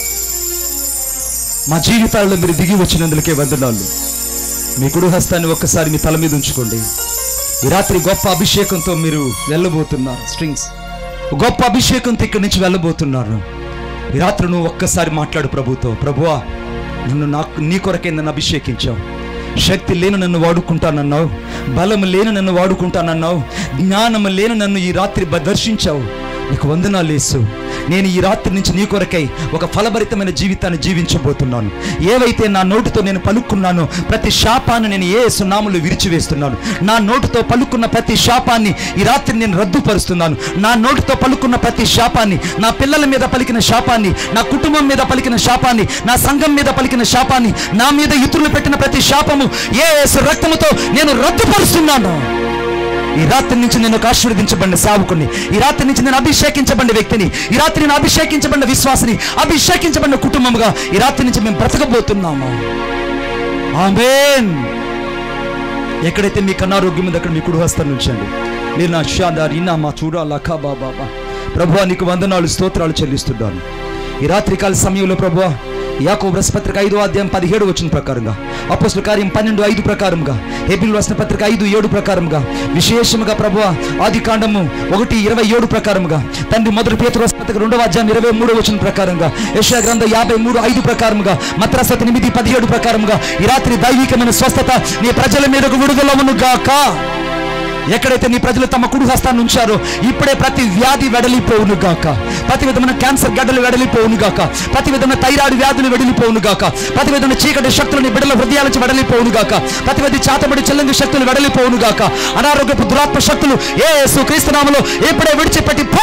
మా జీవితాల్లో మీరు దిగి వచ్చినందులకే వందనాలు మీ కుడి హస్తాన్ని ఒక్కసారి మీ తల మీద ఉంచుకోండి ఈ రాత్రి గొప్ప అభిషేకంతో మీరు వెళ్ళబోతున్నారు స్ట్రింగ్స్ గొప్ప అభిషేకంతో ఇక్కడి నుంచి వెళ్ళబోతున్నారు ఈ రాత్రి నువ్వు ఒక్కసారి మాట్లాడు ప్రభుతో ప్రభువా నన్ను నాకు నీ కొరకే నన్ను అభిషేకించావు శక్తి లేని నన్ను వాడుకుంటానన్నావు బలం లేని నన్ను వాడుకుంటానన్నావు జ్ఞానం లేని నన్ను ఈ రాత్రి బ- దర్శించావు నీకు వందనాలు యేసు నేను ఈ రాత్రి నుంచి నీ కొరకై ఒక ఫలభరితమైన జీవితాన్ని జీవించబోతున్నాను ఏవైతే నా నోటితో నేను పలుకున్నానో ప్రతి శాపాన్ని నేను ఏ సున్నాములు విరిచివేస్తున్నాను నా నోటితో పలుకున్న ప్రతి శాపాన్ని ఈ రాత్రి నేను రద్దుపరుస్తున్నాను నా నోటితో పలుకున్న ప్రతి శాపాన్ని నా పిల్లల మీద పలికిన శాపాన్ని నా కుటుంబం మీద పలికిన శాపాన్ని నా సంఘం మీద పలికిన శాపాన్ని నా మీద ఇతరులు పెట్టిన ప్రతి శాపము ఏ రక్తముతో నేను రద్దుపరుస్తున్నాను ఈ రాత్రి నుంచి నేను ఒక ఆశీర్వదించబడిన సావుకుని ఈ రాత్రి నుంచి నేను అభిషేకించబడిన వ్యక్తిని ఈ రాత్రి నేను అభిషేకించబడిన విశ్వాసిని అభిషేకించబడిన కుటుంబముగా ఈ రాత్రి నుంచి మేము బ్రతకబోతున్నాము ఆమేన్ ఎక్కడైతే మీకు అనారోగ్యం ఉందో అక్కడ మీ కుడి హస్తాన్ని ఉంచండి నేను నా షాదార్ ఇన్నా మా చూడాలా ఖాబా బాబా ప్రభు నీకు వందనాలు స్తోత్రాలు చెల్లిస్తున్నాను ఈ రాత్రికాల సమయంలో ప్రభు యాకో పత్రిక ఐదో అధ్యాయం పదిహేడు వచ్చిన ప్రకారంగా అపోస్తుల కార్యం పన్నెండు ఐదు ప్రకారంగా ఏబిల్ రాసిన పత్రిక ఐదు ఏడు ప్రకారంగా విశేషముగా ప్రభు ఆది కాండము ఒకటి ఇరవై ఏడు ప్రకారముగా తండ్రి మొదటి పేతురు రాసిన పత్రిక రెండవ అధ్యాయం ఇరవై మూడు వచ్చిన ప్రకారంగా యశా గ్రంథ యాభై మూడు ఐదు ప్రకారముగా మద్రాస ఎనిమిది పదిహేడు ప్రకారముగా ఈ రాత్రి దైవికమైన స్వస్థత నీ ప్రజల మీదకు విడుదలవును గాక ఎక్కడైతే నీ ప్రజలు తమ కుడి హస్తాన్ని ఉంచారో ఇప్పుడే ప్రతి వ్యాధి వెడలిపోవును గాక ప్రతి విధమైన క్యాన్సర్ గడ్డలు వెడలిపోవును గాక ప్రతి విధమైన థైరాయిడ్ వ్యాధులు వెడలిపోవును గాక ప్రతి విధమైన చీకటి శక్తులని బిడ్డల హృదయాల నుంచి వెడలిపోవును గాక ప్రతి విధి చాతబడి చెల్లంగి శక్తులు వెడలిపోవును గాక అనారోగ్యపు దురాత్మ శక్తులు ఏ క్రీస్తునామలో ఇప్పుడే విడిచిపెట్టి పో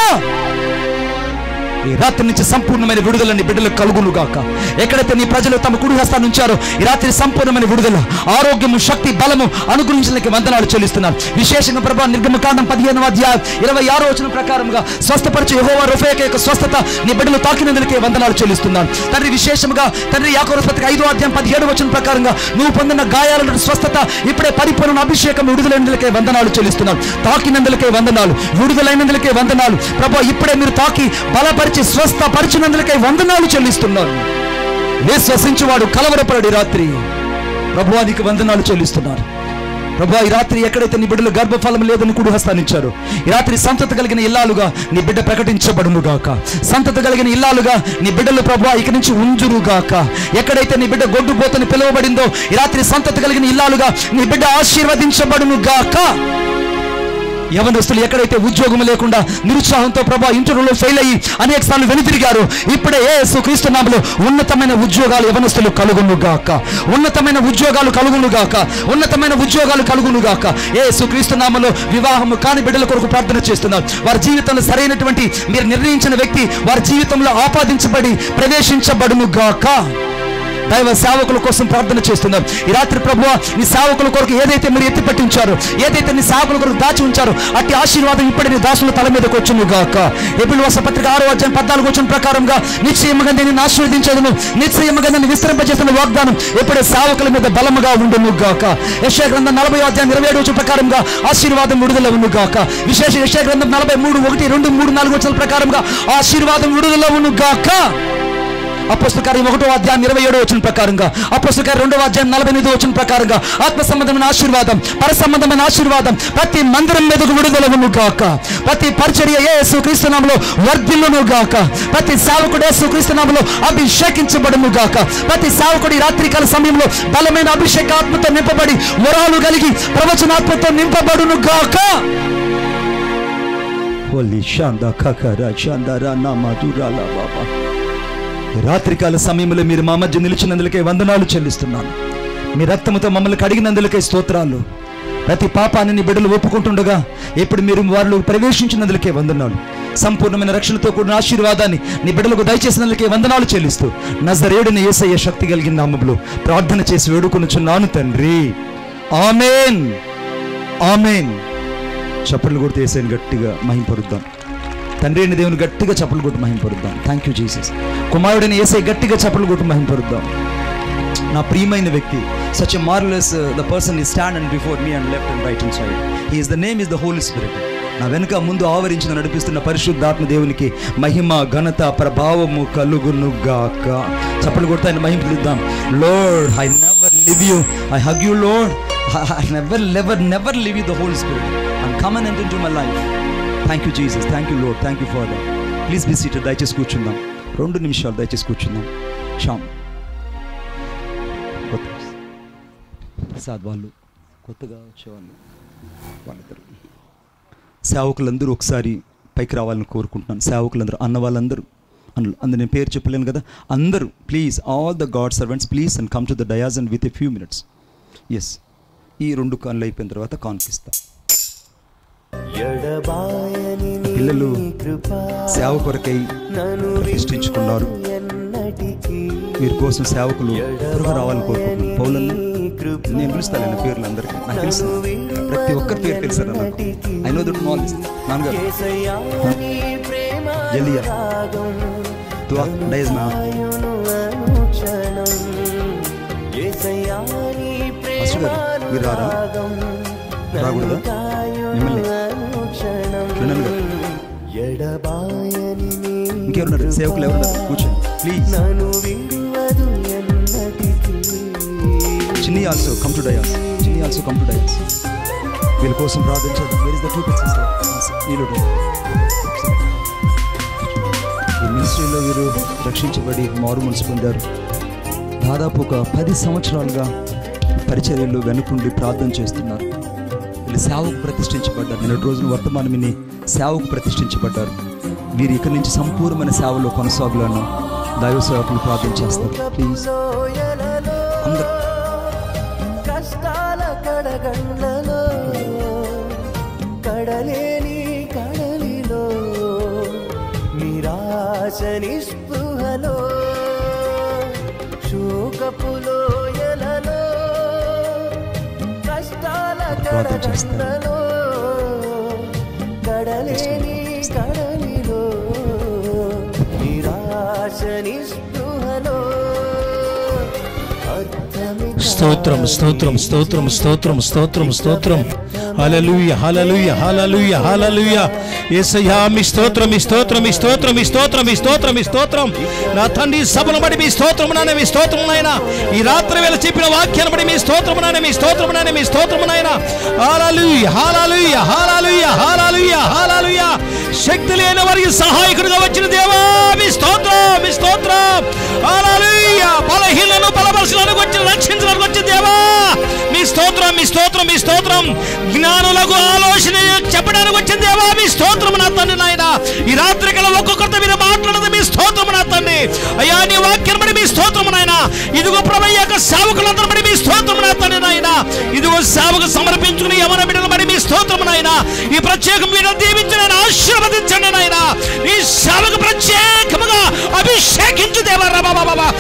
ఈ రాత్రి నుంచి సంపూర్ణమైన విడుదలని బిడ్డలకు కలుగును గాక ఎక్కడైతే నీ ప్రజలు తమ కుడి హస్తాన్ని ఉంచారో ఈ రాత్రి సంపూర్ణమైన విడుదల ఆరోగ్యము శక్తి బలము అనుగ్రహించడానికి వందనాలు చెల్లిస్తున్నారు విశేషంగా ప్రభా నిర్గమకాండం పదిహేను అధ్యాయం ఇరవై ఆరో వచ్చిన ప్రకారంగా స్వస్థపరిచి యెహోవా రొఫేక యొక్క స్వస్థత నీ బిడ్డలు తాకినందుకే వందనాలు చెల్లిస్తున్నాను తండ్రి విశేషంగా తండ్రి యాకోరస్పతికి ఐదో అధ్యాయం పదిహేడు వచ్చిన ప్రకారంగా నువ్వు పొందిన గాయాల నుండి స్వస్థత ఇప్పుడే పరిపూర్ణ అభిషేకం విడుదలైనందుకే వందనాలు చెల్లిస్తున్నాను తాకినందులకే వందనాలు విడుదలైనందులకే వందనాలు ప్రభా ఇప్పుడే మీరు తాకి బలపరిచి స్వస్థపరిచినందులకే వందనాలు చెల్లిస్తున్నాను విశ్వసించువాడు కలవరపడి రాత్రి ప్రభువానికి వందనాలు చెల్లిస్తున్నారు ప్రభా ఈ రాత్రి ఎక్కడైతే నీ బిడ్డలు గర్భఫలం లేదని కుడి హస్తానిచ్చారు ఈ రాత్రి సంతత కలిగిన ఇల్లాలుగా నీ బిడ్డ ప్రకటించబడును గాక సంతత కలిగిన ఇల్లాలుగా నీ బిడ్డలు ప్రభా ఇక నుంచి ఉంజురు గాక ఎక్కడైతే నీ బిడ్డ గొడ్డుపోతని పిలువబడిందో ఈ రాత్రి సంతత కలిగిన ఇల్లాలుగా నీ బిడ్డ ఆశీర్వదించబడును గాక యవనస్తులు ఎక్కడైతే ఉద్యోగం లేకుండా నిరుత్సాహంతో ప్రభా ఇంటర్వ్యూలో ఫెయిల్ అయ్యి అనేక సార్లు వెనుతిరిగారు ఇప్పుడే ఏ క్రీస్తు నామలో ఉన్నతమైన ఉద్యోగాలు యవనస్తులు కలుగును గాక ఉన్నతమైన ఉద్యోగాలు కలుగును గాక ఉన్నతమైన ఉద్యోగాలు కలుగును గాక ఏ క్రీస్తు నామలో వివాహము కాని బిడ్డల కొరకు ప్రార్థన చేస్తున్నారు వారి జీవితంలో సరైనటువంటి మీరు నిర్ణయించిన వ్యక్తి వారి జీవితంలో ఆపాదించబడి ప్రవేశించబడును గాక దైవ సేవకుల కోసం ప్రార్థన చేస్తున్నాం ఈ రాత్రి ప్రభు నీ సేవకుల కొరకు ఏదైతే మీరు ఎత్తి పట్టించారో ఏదైతే నీ సేవకుల కొరకు దాచి ఉంచారో అట్టి ఆశీర్వాదం ఇప్పటి నీ దాసుల తల మీదకి వచ్చును గాక ఎప్పుడు వస పత్రిక ఆరో అధ్యాయం పద్నాలుగు వచ్చిన ప్రకారంగా నిశ్చయముగా నేను ఆశీర్వదించదును నిశ్చయముగా నేను విస్తరింపజేస్తున్న వాగ్దానం ఎప్పుడే సేవకుల మీద బలముగా ఉండును గాక యశా గ్రంథం నలభై అధ్యాయం ఇరవై ఏడు వచ్చిన ప్రకారంగా ఆశీర్వాదం విడుదల ఉండు గాక విశేష యశా గ్రంథం నలభై మూడు ఒకటి రెండు మూడు నాలుగు వచ్చిన ప్రకారంగా ఆశీర్వాదం విడుదల ఉండు గాక అపోస్తల కార్యం ఒకటో అధ్యాయం ఇరవై ఏడో వచ్చిన ప్రకారంగా అపోస్తల కార్యం రెండవ అధ్యాయం నలభై ఎనిమిది వచ్చిన ప్రకారంగా ఆత్మ సంబంధమైన ఆశీర్వాదం పర సంబంధమైన ఆశీర్వాదం ప్రతి మందిరం మీదకు విడుదలవును గాక ప్రతి పరిచర్య ఏ క్రీస్తునామలో వర్ధిల్లును గాక ప్రతి సేవకుడు యేసు క్రీస్తునామలో అభిషేకించబడును గాక ప్రతి సేవకుడు ఈ రాత్రికాల సమయంలో బలమైన అభిషేక ఆత్మతో నింపబడి వరాలు కలిగి ప్రవచనాత్మతో నింపబడును గాక హోలీ శాంద కకర శాందర నామధురాల బాబా ఈ రాత్రికాల సమయంలో మీరు మా మధ్య నిలిచినందులకే వందనాలు చెల్లిస్తున్నాను మీ రక్తముతో మమ్మల్ని కడిగినందులకే స్తోత్రాలు ప్రతి పాపాన్ని నీ బిడ్డలు ఒప్పుకుంటుండగా ఇప్పుడు మీరు వారిలో ప్రవేశించినందులకే వందనాలు సంపూర్ణమైన రక్షణతో కూడిన ఆశీర్వాదాన్ని నీ బిడ్డలకు దయచేసినందుకే వందనాలు చెల్లిస్తూ నజరేడుని ఏసయ్య శక్తి కలిగిన నామములో ప్రార్థన చేసి వేడుకొనుచున్నాను తండ్రి ఆమెన్ ఆమెన్ చప్పట్లు కొడితే ఏసైని గట్టిగా మహింపరుద్దాం తండ్రి అయిన దేవుని గట్టిగా చప్పలు కొట్టి మహింపరుద్దాం థ్యాంక్ యూ జీసస్ కుమారుడిని ఏసై గట్టిగా చప్పలు కొట్టి మహింపరుద్దాం నా ప్రియమైన వ్యక్తి such a marvellous the person ఈ stand and before me and left and right and side he is the name is the Holy Spirit నా వెనుక ముందు ఆవరించిన నడిపిస్తున్న పరిశుద్ధాత్మ దేవునికి మహిమ ఘనత ప్రభావము కలుగును గాక చప్పలు కొడితే ఆయన మహింపరుద్దాం lord I never leave you I hug you lord I never never never leave you the Holy Spirit and come and enter to my life thank you Jesus thank you lord thank you for that please be seated దయచేసి కూర్చుందాం రెండు నిమిషాలు దయచేసి కూర్చుందాం శ్యామ్ కొత్త ప్రసాద్ వాళ్ళు కొత్తగా వచ్చేవాళ్ళు వాళ్ళిద్దరు సేవకులందరూ ఒకసారి పైకి రావాలని కోరుకుంటున్నాను సేవకులందరూ అన్న వాళ్ళందరూ అన్న అందరు నేను పేరు చెప్పలేను కదా అందరూ please all the God servants please and come to the dais and with a few minutes ఎస్ ఈ రెండు కాన్లు అయిపోయిన తర్వాత కాన్పిస్తా ఎడబాయని నీ పిల్లలు కృప సేవ కొరకై నన్ను ప్రతిష్ఠించుకున్నారు ఎన్నటికీ వీరి కోసం సేవకులు త్వరగా రావాలని కోరుకుంటున్నాను పౌలన్న నీ కృప నేను పిలుస్తాను పేర్లు అందరికీ నాకు తెలుసు ప్రతి ఒక్కరి పేరు తెలుసు నాకు ఐ నో దట్ నాల్ నాన్నగారు యేసయ్యా నీ ప్రేమ ఎలియా రాగం దువా డైజ్ నా ఆయును అనుక్షణం యేసయ్యా నీ ఫస్ట్ ప్రేమ గారు మీరు రారా రాగం రాకూడదా కాయును మిమ్మల్ని అనుక్షణం కిరణ్ గారు ఎడబాయని నీ ఇంకెవరున్నారు సేవకులు ఎవరున్నారు కూర్చోండి ప్లీజ్ నన్ను విడువదు ఎన్నటికీ Chinni also come to dais Chinni also come to dais వీళ్ళ కోసం ప్రార్థించారు where is the two pictures వీళ్ళు ఈ మినిస్ట్రీలో వీరు రక్షించబడి మారు మనసు పొందారు దాదాపు ఒక పది సంవత్సరాలుగా పరిచర్యలు వెనుకుండి ప్రార్థన చేస్తున్నారు వీళ్ళు సేవకు ప్రతిష్ఠించబడ్డారు నిన్నటి రోజున వర్తమానం విని సేవకు ప్రతిష్ఠించబడ్డారు వీరు ఇక్కడి నుంచి సంపూర్ణమైన సేవలో కొనసాగులను దైవ సేవకులు ప్రార్థన చేస్తారు ప్లీజ్ లోయలలో అందరూ కష్టాల కడగండ్లలో కడలేని కడలిలో నిరాశ నిస్పృహలో శోకపు లోయలలో కష్టాల ప్రార్థన చేస్తారు. కడగండ్లలో కడలేని కడలిలో నిరాశ నిస్పృహలో అర్థమిక స్తోత్రం స్తోత్రం స్తోత్రం స్తోత్రం స్తోత్రం స్తోత్రం హల్లెలూయ హల్లెలూయ హల్లెలూయ హల్లెలూయ యేసయ్యా మీ స్తోత్రం మీ స్తోత్రం మీ స్తోత్రం మీ స్తోత్రం మీ స్తోత్రం మీ స్తోత్రం నా తండ్రి సభను బడి మీ స్తోత్రం నాయన మీ స్తోత్రం నాయన ఈ రాత్రి వేళ చెప్పిన వాక్యాన్ని బడి మీ స్తోత్రం నాయన మీ స్తోత్రం నాయన మీ స్తోత్రం నాయన హల్లెలూయ హల్లెలూయ హల్లెలూయ హల్లెలూయ హల్లెలూయ శక్తి లేని వారికి సహాయకుడిగా వచ్చిన దేవా మీ స్తోత్రం మీ స్తోత్రం హల్లెలూయ బలహీనను బలపరచడానికి వచ్చిన రక్షించడానికి వచ్చిన దేవా మీ స్తోత్రం మీ స్తోత్రం మీ స్తోత్రం జ్ఞానులకు ఆలోచన చెప్పడానికి వచ్చిన దేవా మీ స్తోత్రం నా తండ్రి నాయన ఈ రాత్రి కల ఒక్కొక్కరితో మీరు మాట్లాడదు మీ స్తోత్రం నా తండ్రి అయ్యా నీ వాక్యం బడి మీ స్తోత్రం నాయన ఇదిగో ప్రభు ఈ యొక్క సేవకులందరూ బడి మీ స్తోత్రం నా తండ్రి నాయన ఇదిగో సేవకు సమర్పించుకుని యమన బిడ్డలు బడి మీ స్తోత్రం నాయన ఈ ప్రత్యేకం మీరు దీవించి నేను ఆశీర్వదించండి నాయన ఈ సేవకు ప్రత్యేకముగా అభిషేకించు దేవా బాబా బాబా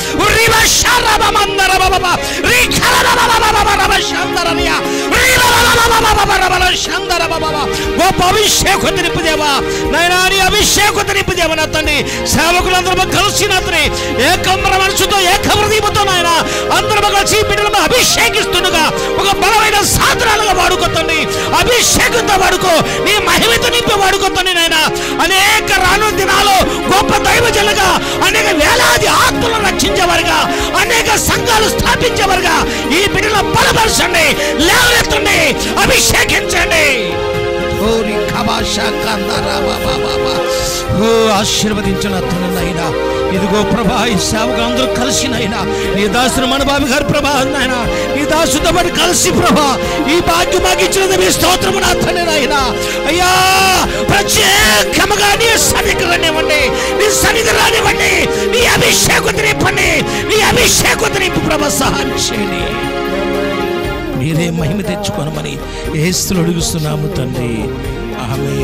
రీవ శరబమందరబబబ, రీఖలబబబబబబబ శందరనియ, రీలబబబబబబబబ శందరబబబ. గొప్ప అభిషేకం నింపుదేవా నాయనా నీ అభిషేకం నింపుదేవా నా తండ్రి సేవకులందరూ కలిసి నా తండ్రి ఏకమ్ర మనసుతో ఏక హృదయముతో నాయన అందరూ కలిసి బిడ్డలను అభిషేకిస్తుండగా ఒక బలమైన సాధనాలుగా వాడుకోతండి అభిషేకంతో వాడుకో నీ మహిమతో నింపి వాడుకోతండి నాయన అనేక రాను దినాలు గొప్ప దైవజనులుగా అనేక వేలాది ఆత్మలను రక్షించేవారుగా అనేక సంఘాలు స్థాపించేవారుగా ఈ బిడ్డలను బలపరచండి లేవనెత్తండి అభిషేకించండి ఓరి కబాష కందరా బాబా బాబా. ఓ ఆశీర్వదించిన అతనునైనా ఇదిగో ప్రభా ఈ సేవకు అందరూ కలిసినైనా నీ దాసుని మనబాబు గారు ప్రభా నాయన నీ దాసుతో పాటు కలిసి ప్రభా ఈ భాగ్యం మాకు ఇచ్చినది మీ స్తోత్రము నా తండ్రినైనా అయ్యా ప్రత్యేకముగా నీ సన్నిధి రానివ్వండి నీ సన్నిధి రానివ్వండి నీ అభిషేకం నింపండి నీ అభిషేకం నింపు ప్రభా సహాయం చేయండి మీరే మహిమ తెచ్చుకోనమని ఏస్తులు అడుగుస్తున్నాము తండ్రి ఆమె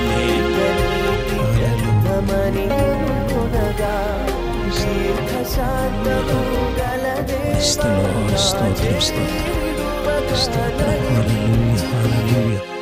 నమని కొనగా దీర్ఘశాంతము గలదే స్తోత్రం స్తోత్రం స్తోత్రం స్తోత్రం హల్లెలూయా హల్లెలూయా